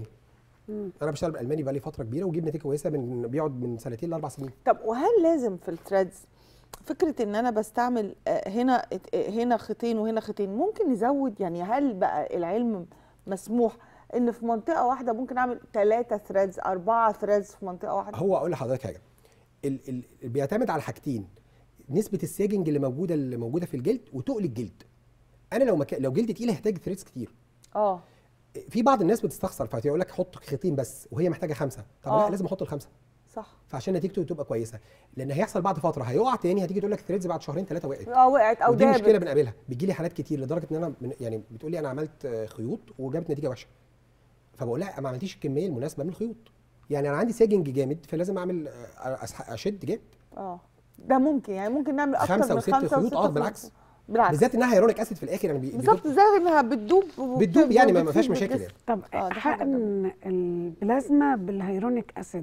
انا بشتغل بالالماني بقالي فتره كبيره وجيب نتيجه كويسه من بيقعد من سنتين لاربع سنين طب وهل لازم في الثريدز فكره ان انا بستعمل آه، هنا آه، هنا خيطين وهنا خيطين ممكن نزود يعني هل بقى العلم مسموح ان في منطقه واحده ممكن اعمل ثلاثه ثريدز اربعه ثريدز في منطقه واحده هو اقول لحضرتك حاجه ال ال بيعتمد على حاجتين نسبه الساجنج اللي موجوده اللي موجوده في الجلد وتقل الجلد انا لو مكا... لو جلدي تقيل هحتاج ثريدز كتير اه في بعض الناس بتستخسر فيقول لك حط خيطين بس وهي محتاجه خمسه طب آه. لا لازم احط الخمسه صح فعشان نتيجته تبقى كويسه لان هيحصل بعد فتره هيقع تاني هتيجي تقول لك ثريدز بعد شهرين ثلاثه وقعت اه وقعت او ودي مشكله دابت بنقابلها بتجي لي حالات كتير لدرجه ان انا من يعني بتقول لي انا عملت آه، خيوط وجابت نتيجه وحشه فبقول لها ما عملتيش الكميه المناسبه من الخيوط يعني انا عندي ساجنج جامد فلازم اعمل آه، أسح- اشد جامد اه ده ممكن يعني ممكن نعمل اكتر خمسة من وست خمسة خيوط، وستة اه خيوط. بالعكس. بالعكس بالذات انها هيرونيك اسيد في الاخر يعني بي- بالظبط بيدوب- زي انها بتدوب وبت- بتدوب يعني ما ما وبتفيد فيهاش مشاكل بالجسم. يعني طب آه، دي حاجة حقن البلازما بالهيرونيك اسيد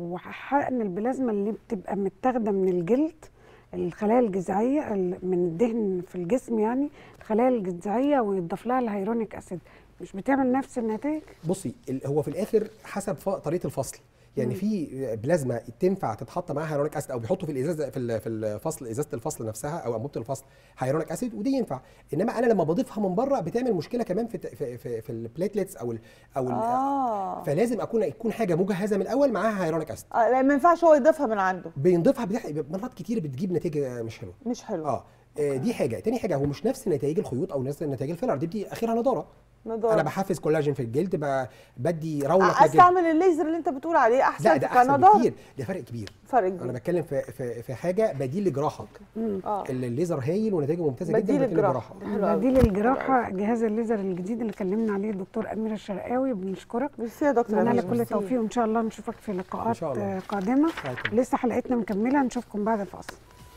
وحقن البلازما اللي بتبقى متاخده من الجلد الخلايا الجذعيه ال- من الدهن في الجسم يعني الخلايا الجذعيه ويضاف لها الهيرونيك اسيد مش بتعمل نفس النتائج بصي ال- هو في الاخر حسب ف- طريقه الفصل يعني في بلازما تنفع تتحط معاها هيرونيك اسيد او بيحطوا في الازازه في ال- في الفصل ازازه الفصل نفسها او انبوبه الفصل هيرونيك اسيد ودي ينفع انما انا لما بضيفها من بره بتعمل مشكله كمان في الت- في في, في البليتلتس او ال او ال اه فلازم اكون يكون حاجه مجهزه من الاول معاها هيرونيك اسيد آه، لا ما ينفعش هو يضيفها من عنده بينضيفها بتح... مرات كتير بتجيب نتيجه مش حلوه مش حلو اه آه، دي حاجه تاني حاجه هو مش نفس نتائج الخيوط او نفس نتائج الفيلر دي بتدي اخرها نضاره نضارة. انا بحفز كولاجين في الجلد ب- بدي رونق للجلد استعمل الليزر اللي انت بتقول عليه احسن لا ده احسن كنضارة. بكتير ده فرق كبير فرق انا كبير بتكلم في في, في حاجه بديل لجراحه اه ال- الليزر هايل ونتائجه ممتازه بديل جدا بديل الجراحه الجراحه ده حلو قوي بديل الجراحه جهاز الليزر الجديد اللي كلمنا عليه الدكتور امير الشرقاوي بنشكرك ميرسي يا دكتور اتمنى لك أمير، كل ميرسي. التوفيق وان شاء الله نشوفك في لقاءات إن شاء الله. آه، قادمه شكراً. لسه حلقتنا مكمله نشوفكم بعد الفاصل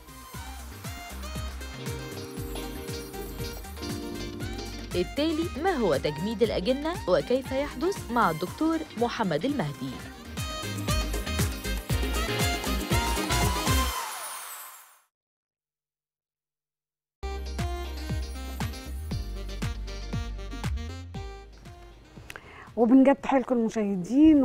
التالي ما هو تجميد الأجنة وكيف يحدث مع الدكتور محمد المهدي وبنجد تحية لكل المشاهدين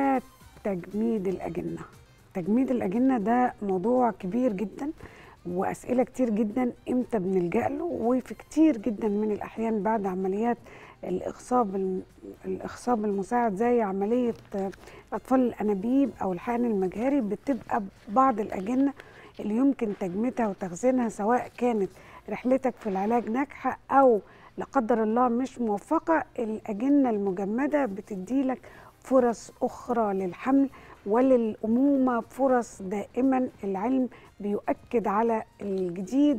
وتجميد الأجنة تجميد الأجنة ده موضوع كبير جدا وأسئلة كتير جدا إمتى بنلجأ له وفي كتير جدا من الأحيان بعد عمليات الإخصاب الم- الإخصاب المساعد زي عملية آه، أطفال الأنابيب أو الحقن المجهري بتبقى بعض الأجنة اللي يمكن تجميدها وتخزينها سواء كانت رحلتك في العلاج ناجحة أو لا قدر الله مش موفقة الأجنة المجمدة بتديلك فرص أخرى للحمل وللأمومة فرص دائما العلم بيؤكد على الجديد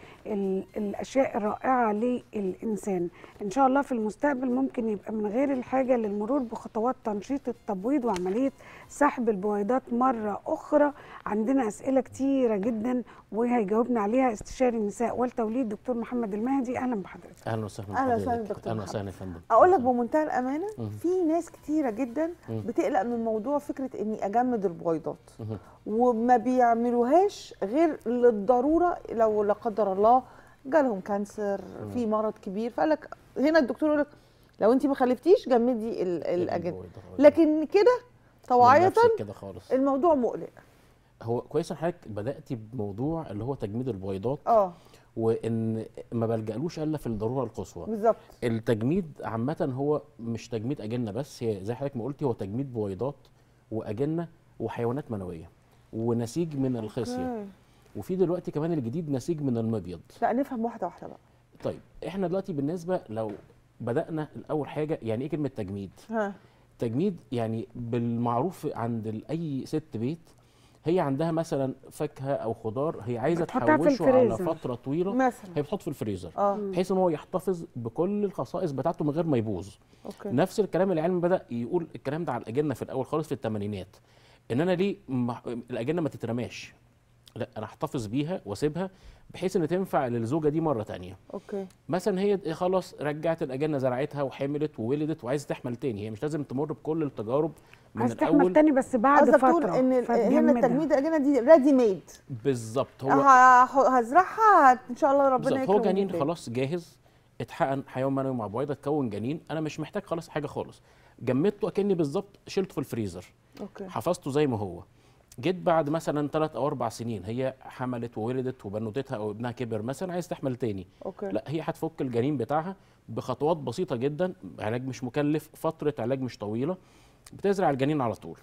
والأشياء الرائعة للإنسان إن شاء الله في المستقبل ممكن يبقى من غير الحاجة للمرور بخطوات تنشيط التبويض وعملية سحب البويضات مرة أخرى عندنا أسئلة كتيرة جدا وهيجاوبنا عليها استشاري النساء والتوليد دكتور محمد المهدي أهلا بحضرتك اهلا وسهلا أهلا بحضرتك. وسهلا دكتور اهلا محمد. وسهلا يا فندم اقول لك بمنتهى الامانه مم. في ناس كتيره جدا مم. بتقلق من موضوع فكره اني اجمد البويضات مهم. وما بيعملوهاش غير للضروره لو لا قدر الله جالهم كانسر في مرض كبير فقال لك هنا الدكتور يقول لك لو انت ما خلفتيش جمدي ال- الاجنه البويضة. لكن كده من طوعيه نفسك كده خالص الموضوع مقلق هو كويس ان حضرتك بداتي بموضوع اللي هو تجميد البويضات اه وان ما بلجألوش الا في الضروره القصوى بالظبط التجميد عامه هو مش تجميد اجنه بس هي زي حضرتك ما قلتي هو تجميد بويضات واجنه وحيوانات منويه ونسيج من الخصيه أوكي. وفي دلوقتي كمان الجديد نسيج من المبيض لا نفهم واحده واحده بقى طيب احنا دلوقتي بالنسبه لو بدانا الاول حاجه يعني ايه كلمه تجميد ها تجميد يعني بالمعروف عند ال- اي ست بيت هي عندها مثلا فاكهه او خضار هي عايزه بتحطها في تحوشه على الفريزر. فتره طويله مثلا هي بتحط في الفريزر اه بحيث ان هو يحتفظ بكل الخصائص بتاعته من غير ما يبوظ اوكي نفس الكلام العلم بدا يقول الكلام ده على الاجنه في الاول خالص في الثمانينات ان انا ليه مح... الاجنه ما تترماش لا انا احتفظ بيها واسيبها بحيث ان تنفع للزوجه دي مره تانية اوكي مثلا هي خلاص رجعت الاجنه زرعتها وحملت وولدت وعايزه تحمل تاني هي مش لازم تمر بكل التجارب من عايز تحمل الاول تاني بس بعد قصدك فترة تقول ان ال- هنا فتجمدها. التجميد الاجنه دي ريدي ميد بالظبط هو هح- هزرعها ان شاء الله ربنا بالظبط هو يكرم جنين ويبارك. خلاص جاهز اتحقن حيوان منوي مع بويضه اتكون جنين انا مش محتاج خلاص حاجه خالص جمدته اكني بالظبط شلته في الفريزر اوكي حفظته زي ما هو جيت بعد مثلا ثلاث او اربع سنين هي حملت وولدت وبنوتتها او ابنها كبر مثلا عايز تحمل تاني اوكي لا هي هتفك الجنين بتاعها بخطوات بسيطه جدا علاج مش مكلف فتره علاج مش طويله بتزرع الجنين على طول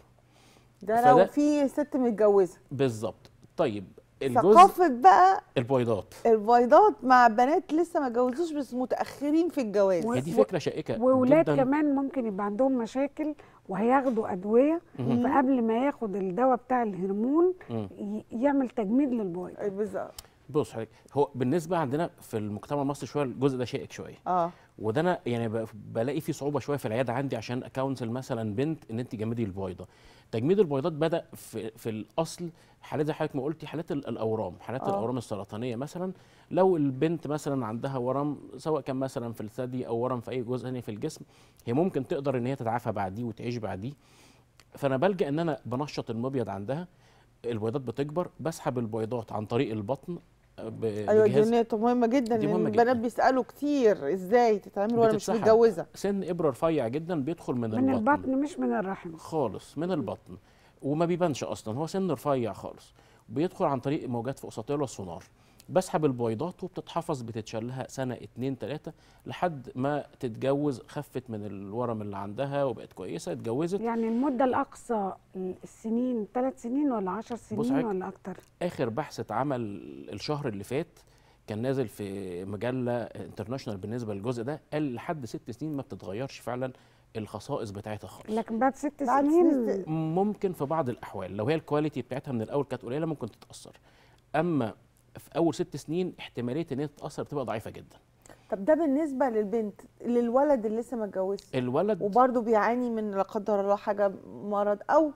ده لو فده- في ست متجوزه بالظبط طيب الجزء ثقافه بقى البويضات البيضات مع بنات لسه ما اتجوزوش بس متاخرين في الجواز هي دي و- فكره شائكه وولاد جدا كمان ممكن يبقى عندهم مشاكل وهياخدوا ادويه مهم. فقبل ما ياخد الدواء بتاع الهرمون مم. ي- يعمل تجميد للبويضه أي بالظبط بص حضرتك هو بالنسبه عندنا في المجتمع المصري شويه الجزء ده شائك شويه اه وده انا يعني ب- بلاقي فيه صعوبه شويه في العياده عندي عشان اكونسل مثلا بنت ان انت جمدي البويضه تجميد البويضات بدا في في الاصل حالات زي حضرتك ما قلتي حالات ال- الاورام حالات آه. أوه. الاورام السرطانيه مثلا لو البنت مثلا عندها ورم سواء كان مثلا في الثدي او ورم في اي جزء ثاني في الجسم هي ممكن تقدر ان هي تتعافى بعديه وتعيش بعديه فانا بلجا ان انا بنشط المبيض عندها البويضات بتكبر بسحب البويضات عن طريق البطن ب- ايوه دي بجهاز نقطه مهمه جدا دي لأن مهمة البنات جداً. بيسالوا كتير ازاي تتعمل وانا مش بتتسحب. متجوزه سن ابره رفيع جدا بيدخل من, من البطن مش من الرحم خالص من البطن وما بيبانش اصلا هو سن رفيع خالص بيدخل عن طريق موجات فوقسطيه والسونار بسحب البويضات وبتتحفظ بتتشال لها سنه اتنين تلاته لحد ما تتجوز خفت من الورم اللي عندها وبقت كويسه اتجوزت يعني المده الاقصى السنين ثلاث سنين ولا عشر سنين حضرتك، ولا اكتر اخر بحث اتعمل الشهر اللي فات كان نازل في مجله انترناشونال بالنسبه للجزء ده قال لحد ست سنين ما بتتغيرش فعلا الخصائص بتاعتها خالص لكن بعد ست بعد سنين سنين ممكن في بعض الاحوال لو هي الكواليتي بتاعتها من الاول كانت قليله ممكن تتاثر اما في اول ست سنين احتماليه ان هي تتاثر بتبقى ضعيفه جدا طب ده بالنسبه للبنت للولد اللي لسه ما اتجوزش الولد وبرضه بيعاني من لا قدر الله حاجه مرض او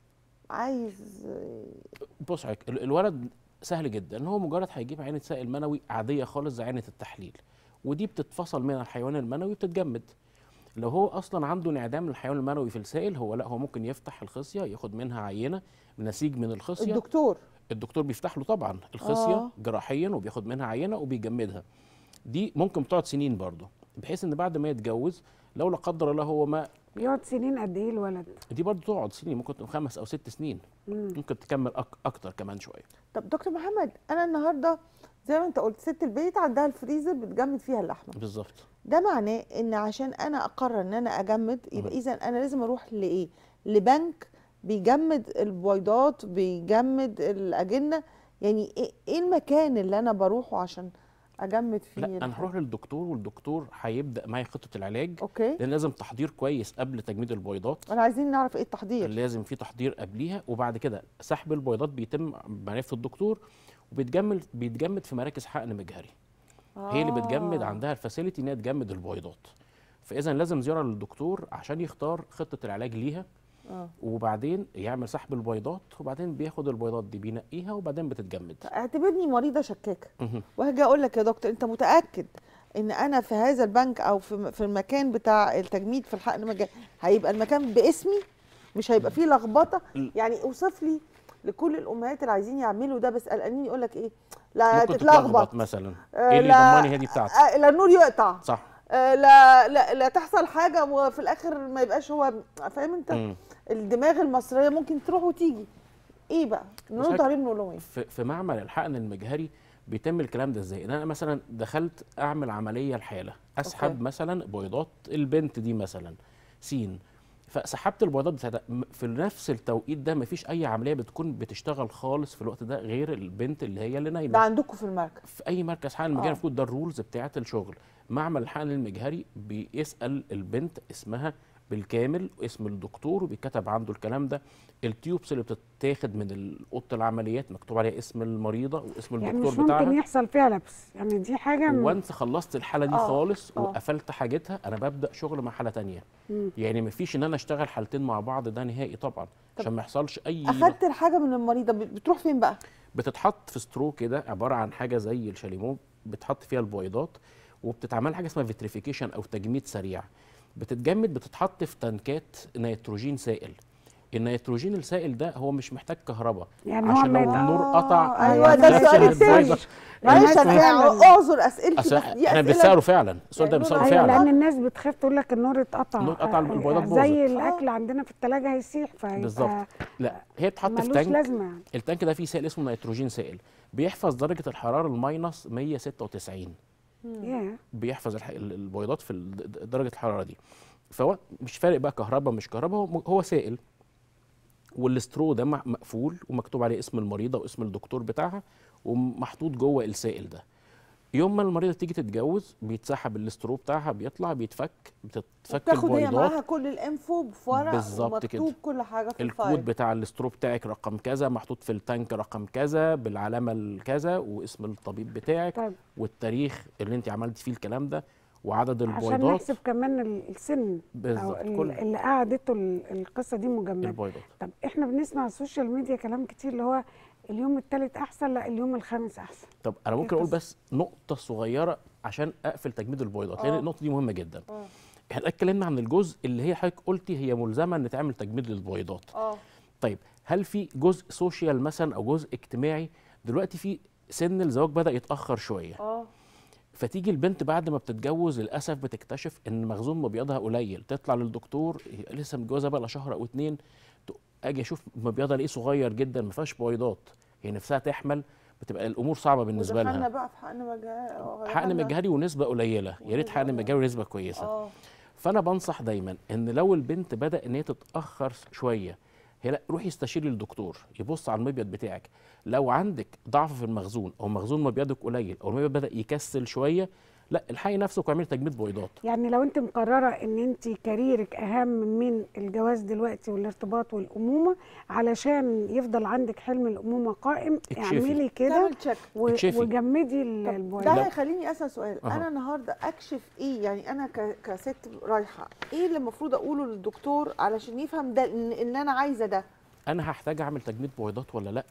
عايز بص حضرتك ال- الولد سهل جدا ان هو مجرد هيجيب عينه سائل منوي عاديه خالص زي عينه التحليل ودي بتتفصل من الحيوان المنوي وبتتجمد لو هو اصلا عنده انعدام الحيوان المنوي في السائل هو لا هو ممكن يفتح الخصيه ياخد منها عينه نسيج من الخصيه الدكتور الدكتور بيفتح له طبعا الخصيه آه. آه. جراحيا وبياخد منها عينه وبيجمدها دي ممكن بتقعد سنين برضه بحيث ان بعد ما يتجوز لو لا قدر الله هو ما بيقعد سنين قد ايه الولد دي برضه تقعد سنين ممكن تبقى خمس او ست سنين مم. ممكن تكمل أك اكتر كمان شويه طب دكتور محمد انا النهارده زي ما انت قلت ست البيت عندها الفريزر بتجمد فيها اللحمه بالظبط ده معناه ان عشان انا اقرر ان انا اجمد يبقى مم. اذا انا لازم اروح لايه لبنك بيجمد البويضات بيجمد الاجنه يعني ايه إيه المكان اللي انا بروحه عشان اجمد فيه لا انا الحاجة؟ هروح للدكتور والدكتور هيبدا معايا خطه العلاج اوكي لان لازم تحضير كويس قبل تجميد البيضات انا عايزين نعرف ايه التحضير لازم في تحضير قبليها وبعد كده سحب البيضات بيتم بمعرفه الدكتور وبيتجمد بيتجمد في مراكز حقن مجهري هي اللي بتجمد آه. عندها الفاسيلتي ان هي تجمد البيضات فاذا لازم زياره للدكتور عشان يختار خطه العلاج ليها آه. وبعدين يعمل سحب البيضات وبعدين بياخد البيضات دي بينقيها وبعدين بتتجمد اعتبرني مريضه شكاكه مهم. وهاجي اقول لك يا دكتور انت متاكد ان انا في هذا البنك او في في المكان بتاع التجميد في الحقن المجاني هيبقى المكان باسمي مش هيبقى فيه لخبطه ل- يعني اوصف لي لكل الامهات اللي عايزين يعملوا ده بس قلقانين يقول لك ايه لا ممكن تتلخبط تتلخبط مثلا آه، ايه اللي لا- يضمني هي دي بتاعتي آه، لا النور يقطع صح آه، لا لا لا تحصل حاجه وفي الاخر ما يبقاش هو فاهم انت مم. الدماغ المصريه ممكن تروح وتيجي ايه بقى نرد حضرتك- عليهم نقول لهم ايه في, في معمل الحقن المجهري بيتم الكلام ده ازاي ان انا مثلا دخلت اعمل عمليه لحاله اسحب أوكي. مثلا بيضات البنت دي مثلا سين فسحبت البيضات بتاعتها م- في نفس التوقيت ده مفيش اي عمليه بتكون بتشتغل خالص في الوقت ده غير البنت اللي هي اللي ده نايمه عندكم في المركز في اي مركز حقن مجهري آه. المفروض ده الرولز بتاعه الشغل معمل الحقن المجهري بيسال البنت اسمها بالكامل واسم الدكتور وبيتكتب عنده الكلام ده التيوبس اللي بتتاخد من اوضه العمليات مكتوب عليها اسم المريضه واسم يعني الدكتور مش بتاعها ممكن يحصل فيها لبس يعني دي حاجه م- وانت خلصت الحاله دي آه، خالص آه. وقفلت حاجتها انا ببدا شغل مع حاله تانية مم. يعني مفيش ان انا اشتغل حالتين مع بعض ده نهائي طبعا عشان ما يحصلش اي اخدت الحاجه من المريضه بت- بتروح فين بقى بتتحط في سترو كده عباره عن حاجه زي الشاليمو بتحط فيها البويضات وبتتعمل حاجه اسمها فيتريفيكيشن او تجميد سريع بتتجمد بتتحط في تنكات نيتروجين سائل النيتروجين السائل ده هو مش محتاج كهرباء يعني هو عشان ما لو يت- النور قطع آه، أيوة، أو ده الشاشة السؤال التاني. البيضاء- معلش الناس انا فعلاً- اعذر اسئلتي أصل بس دي احنا أسئلة بنساله فعلا السؤال ده النور بنساله أيوة، ايوه فعلا لان الناس بتخاف تقول لك النور اتقطع النور اتقطع، آه، البيضات زي باظت. الاكل عندنا في الثلاجه هيسيح فيبقى بالظبط لا هي بتتحط في ملوش تانك لازمه يعني التانك ده فيه سائل اسمه نيتروجين سائل بيحفظ درجه الحراره الماينس 196 ياه بيحفظ الح- ال- البيضات في ال- د- درجه الحراره دي فهو مش فارق بقى كهرباء مش كهرباء هو, هو سائل والاسترو ده مع- مقفول ومكتوب عليه اسم المريضه واسم الدكتور بتاعها ومحطوط جوه السائل ده يوم ما المريضه تيجي تتجوز بيتسحب الاسترو بتاعها بيطلع بيتفك بتتفك بتاخد هي معاها البيضات كل الانفو في ورق بالظبط كده. ومكتوب كل حاجه في الكود الفايل بتاع الاسترو بتاعك رقم كذا محطوط في التانك رقم كذا بالعلامه الكذا واسم الطبيب بتاعك طيب والتاريخ اللي انت عملتي فيه الكلام ده وعدد عشان البيضات نحسب كمان ال- السن او بالظبط ال- كل اللي قعدته ال- القصه دي مجمده البيضات طب احنا بنسمع على السوشيال ميديا كلام كتير اللي هو اليوم الثالث احسن لا اليوم الخامس احسن طب انا ممكن اقول القصة؟ بس نقطه صغيره عشان اقفل تجميد البيضات لان آه. النقطه دي مهمه جدا آه. احنا اتكلمنا عن الجزء اللي هي حضرتك قلتي هي ملزمه ان تعمل تجميد للبيضات اه طيب هل في جزء سوشيال مثلا او جزء اجتماعي دلوقتي في سن الزواج بدا يتاخر شويه اه فتيجي البنت بعد ما بتتجوز للاسف بتكتشف ان مخزون مبيضها قليل تطلع للدكتور هي لسه متجوزه بقى لها شهر او اتنين ت- اجي اشوف مبيضها الاقيه صغير جدا ما فيهاش بيضات هي نفسها تحمل بتبقى الامور صعبه بالنسبه ودخلنا لها بقى في حقن مجهري حقن مجهري ونسبه قليله يا ريت حقن ونسبة مجهري ونسبه كويسه اه فانا بنصح دايما ان لو البنت بدا ان هي تتاخر شويه هي لا روحي استشيري الدكتور يبص على المبيض بتاعك لو عندك ضعف في المخزون او مخزون مبيضك قليل او المبيض بدا يكسل شويه لا الحقي نفسك واعملي تجميد بيضات يعني لو انت مقرره ان انت كاريرك اهم من الجواز دلوقتي والارتباط والامومه علشان يفضل عندك حلم الامومه قائم اكشفي. اعملي كده تعمل تشيك و- اكشفي. وجمدي ال- طب البويضات ده لو- هيخليني اسال سؤال أها. انا النهارده اكشف ايه يعني انا ك... كست رايحه ايه اللي المفروض اقوله للدكتور علشان يفهم ده ان, إن انا عايزه ده انا هحتاج اعمل تجميد بويضات ولا لا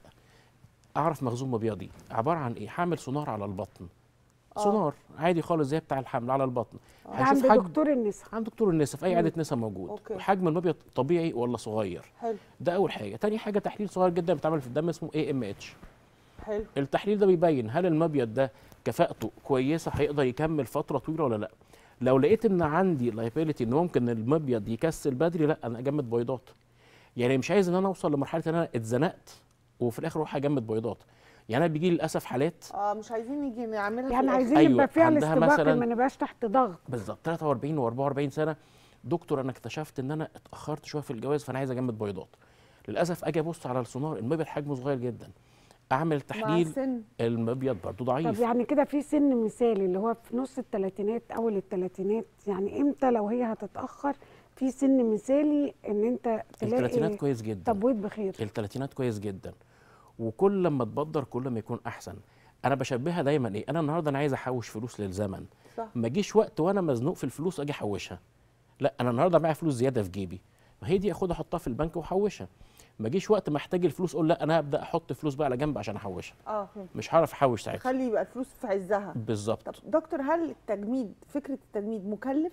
اعرف مخزون مبيضي عباره عن ايه هعمل سونار على البطن آه. سونار عادي خالص زي بتاع الحمل على البطن ده هشوف عند حجم دكتور النساء عند دكتور النساء في اي عاده نساء موجود أوكي. حجم المبيض طبيعي ولا صغير حلو ده اول حاجه تاني حاجه تحليل صغير جدا بيتعمل في الدم اسمه اي ام اتش حلو التحليل ده بيبين هل المبيض ده كفاءته كويسه هيقدر يكمل فتره طويله ولا لا لو لقيت ان عندي لايبيليتي ان ممكن المبيض يكسل بدري لا انا اجمد بيضات يعني مش عايز ان انا اوصل لمرحله ان انا اتزنقت وفي الاخر اروح اجمد بيضات يعني انا بيجي لي للاسف حالات اه مش عايزين نيجي نعملها في يعني الآخر. عايزين أيوة، يبقى فيها عندها الاستباق مثلاً- ما نبقاش تحت ضغط بالظبط 43 و44 سنه دكتور انا اكتشفت ان انا اتاخرت شويه في الجواز فانا عايز اجمد بيضات للاسف اجي ابص على السونار المبيض حجمه صغير جدا اعمل مع تحليل السن المبيض برضه طب ضعيف يعني كده في سن مثالي اللي هو في نص الثلاثينات اول الثلاثينات يعني امتى لو هي هتتاخر في سن مثالي ان انت الثلاثينات تلاقي كويس جدا تبويض بخير الثلاثينات كويس جدا وكل لما تبدر كل ما يكون احسن انا بشبهها دايما ايه انا النهارده انا عايز احوش فلوس للزمن صح ما جيش وقت وانا مزنوق في الفلوس اجي احوشها لا انا النهارده معايا فلوس زياده في جيبي ما هي دي اخدها احطها في البنك واحوشها ما جيش وقت محتاج الفلوس اقول لا انا هبدا احط فلوس بقى على جنب عشان احوشها اه فهمت مش هعرف احوش ساعتها خلي يبقى الفلوس في عزها طب بالظبط دكتور هل التجميد فكره التجميد مكلف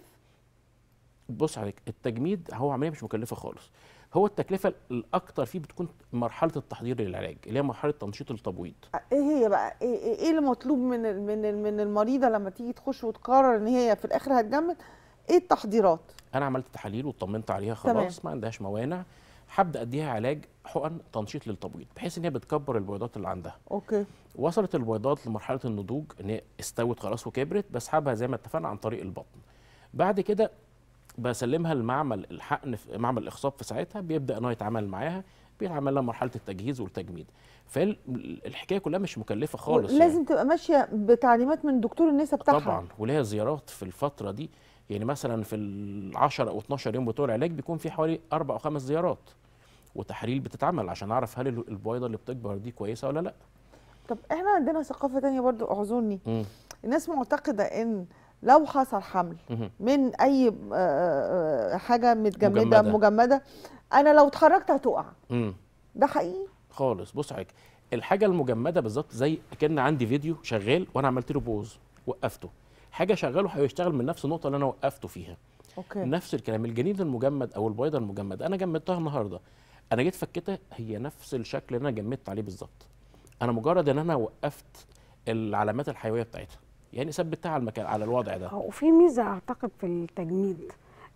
بص عليك التجميد هو عمليه مش مكلفه خالص هو التكلفه الاكتر فيه بتكون مرحله التحضير للعلاج اللي هي مرحله تنشيط التبويض ايه هي بقى ايه ايه إيه اللي مطلوب من ال- من ال- من المريضه لما تيجي تخش وتقرر ان هي في الاخر هتجمد ايه التحضيرات انا عملت تحاليل واطمنت عليها تمام. خلاص ما عندهاش موانع هبدا اديها علاج حقن تنشيط للتبويض بحيث ان هي بتكبر البيضات اللي عندها اوكي وصلت البيضات لمرحله النضوج ان هي استوت خلاص وكبرت بسحبها زي ما اتفقنا عن طريق البطن بعد كده بسلمها لمعمل الحقن في معمل الاخصاب في ساعتها بيبدا ان هو يتعامل معاها بيتعمل لها مرحله التجهيز والتجميد فالحكايه كلها مش مكلفه خالص يعني. لازم تبقى ماشيه بتعليمات من دكتور النساء بتاعها طبعا وليها زيارات في الفتره دي يعني مثلا في ال 10 او 12 يوم بتوع العلاج بيكون في حوالي اربع او خمس زيارات وتحاليل بتتعمل عشان اعرف هل ال- البويضه اللي بتكبر دي كويسه ولا لا طب احنا عندنا ثقافه تانية برضو اعذرني مم. الناس معتقده ان لو حصل حمل مهم. من اي آه، آه، حاجه متجمده مجمدة. مجمده, مجمدة انا لو اتحركت هتقع مم. ده حقيقي خالص بص عليك الحاجه المجمده بالظبط زي كان عندي فيديو شغال وانا عملت له بوز وقفته حاجه شغاله هيشتغل من نفس النقطه اللي انا وقفته فيها اوكي نفس الكلام الجنين المجمد او البيضه المجمده انا جمدتها النهارده انا جيت فكتها هي نفس الشكل اللي انا جمدت عليه بالظبط انا مجرد ان انا وقفت العلامات الحيويه بتاعتها يعني ثبتها على المكان على الوضع ده آه، وفي ميزه اعتقد في التجميد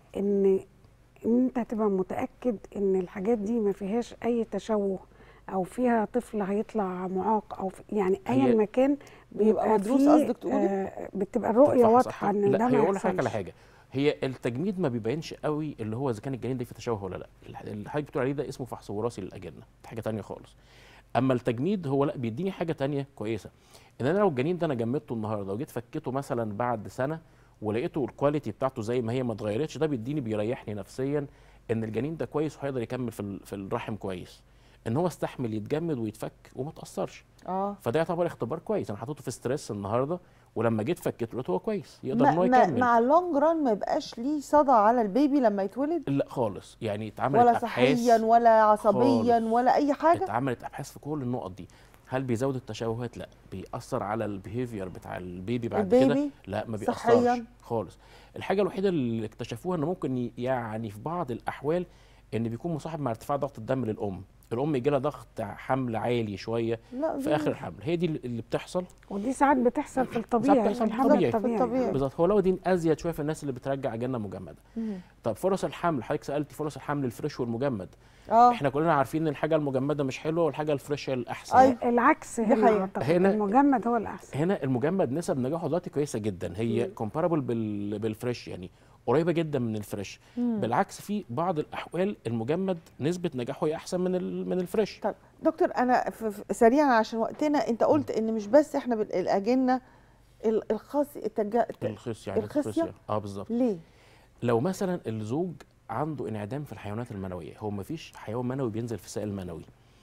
ان ان انت هتبقى متاكد ان الحاجات دي ما فيهاش اي تشوه او فيها طفل هيطلع معاق او في يعني هي- ايا مكان بيبقى بيبقى مدروس فيه قصدك تقولي؟ آه بتبقى الرؤيه تنفع واضحه صح؟ ان ده لا ما هي اقول لحضرتك على يحصلش حاجه هي التجميد ما بيبينش قوي اللي هو اذا كان الجنين ده فيه تشوه ولا لا الح- اللي حضرتك بتقول عليه ده اسمه فحص وراثي للاجنه دي حاجه تانية خالص اما التجميد هو لا بيديني حاجه تانية كويسه ان انا لو الجنين ده انا جمدته النهارده وجيت فكيته مثلا بعد سنه ولقيته الكواليتي بتاعته زي ما هي ما اتغيرتش ده بيديني بيريحني نفسيا ان الجنين ده كويس وهيقدر يكمل في ال- في الرحم كويس ان هو استحمل يتجمد ويتفك وما تاثرش اه فده يعتبر اختبار كويس انا حطيته في ستريس النهارده ولما جيت فكيته لقيته هو كويس يقدر ان هو ما ما يكمل مع اللونج ران ما يبقاش ليه صدى على البيبي لما يتولد لا خالص يعني اتعملت ولا ابحاث صحيا ولا عصبيا خالص. ولا اي حاجه اتعملت ابحاث في كل النقط دي هل بيزود التشوهات لا بيأثر على البيهيفير بتاع البيبي بعد كده البيبي لا ما بيأثرش صحياً؟ خالص الحاجه الوحيده اللي اكتشفوها ان ممكن ي- يعني في بعض الاحوال ان بيكون مصاحب مع ارتفاع ضغط الدم للام الام يجي لها ضغط حمل عالي شويه لا في اخر الحمل هي دي اللي بتحصل ودي ساعات بتحصل في الطبيعي بتحصل في في الحمل الطبيعي. الطبيعي في الطبيعي. بالظبط هو لو دي ازيد شويه في الناس اللي بترجع جنه مجمده مم. طب فرص الحمل حضرتك سالتي فرص الحمل الفريش والمجمد اه احنا كلنا عارفين ان الحاجه المجمده مش حلوه والحاجه الفريش هي الاحسن أيوة. العكس دي هنا حقيقة. اعتقد هنا- المجمد هو الاحسن هنا المجمد نسب نجاحه دلوقتي كويسه جدا هي كومبارابل بال بالفريش يعني قريبه جدا من الفريش مم. بالعكس في بعض الاحوال المجمد نسبه نجاحه هي احسن من ال- من الفريش طب دكتور انا ف- ف- سريعا عشان وقتنا انت قلت ان مش بس احنا بال- الاجنه ال- الخاص التج... الخصيه يعني الخصية؟ الخصيه اه بالظبط ليه لو مثلا الزوج عنده انعدام في الحيوانات المنويه هو ما فيش حيوان منوي بينزل في سائل منوي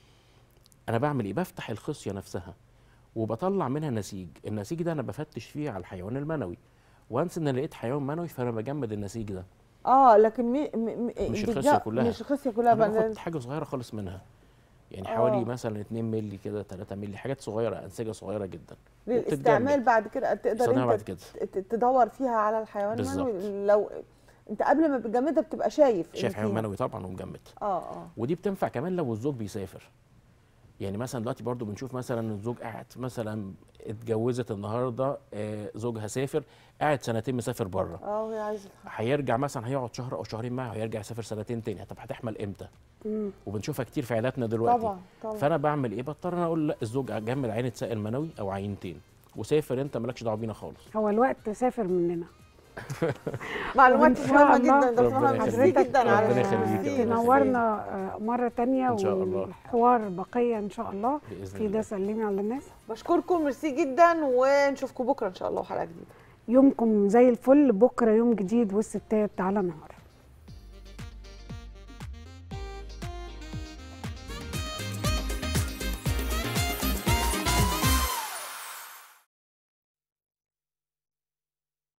انا بعمل ايه بفتح الخصيه نفسها وبطلع منها نسيج النسيج ده انا بفتش فيه على الحيوان المنوي وانس ان أنا لقيت حيوان منوي فانا بجمد النسيج ده اه لكن مي... مي... مي... مش دي الخصية جا- كلها. مش الخصيه كلها انا بقى باخد حاجه صغيره خالص منها يعني حوالي آه. مثلا 2 مللي كده 3 مللي حاجات صغيره انسجه صغيره جدا للاستعمال بعد كده تقدر استخدمها بعد انت كده ت- تدور فيها على الحيوان بالظبط. المنوي لو انت قبل ما بتجمدها بتبقى شايف إن شايف حيوان فيها. منوي طبعا ومجمد اه اه ودي بتنفع كمان لو الزوج بيسافر يعني مثلا دلوقتي برضو بنشوف مثلا الزوج قاعد مثلا اتجوزت النهارده آه، زوجها سافر قاعد سنتين مسافر بره اه وهي عايزه هيرجع مثلا هيقعد شهر او شهرين معاها وهيرجع يسافر سنتين تاني طب هتحمل امتى مم. وبنشوفها كتير في عياداتنا دلوقتي طبعا طبعا فانا بعمل ايه بضطر انا اقول لا الزوج جمل عينه سائل منوي او عينتين وسافر انت مالكش دعوه بينا خالص هو الوقت سافر مننا معلومات وإن شاء مهمه الله جدا دكتور ربنا محمد يخليك. ميرسي جدا على ربنا يخليك. الميرسي. تنورنا آه، مرة تانية إن شاء الله. والحوار بقية إن شاء الله باذن في الله ده سلمي على الناس بشكركم ميرسي جدا ونشوفكم بكره ان شاء الله حلقه جديده يومكم زي الفل بكرة يوم جديد والستات على نهار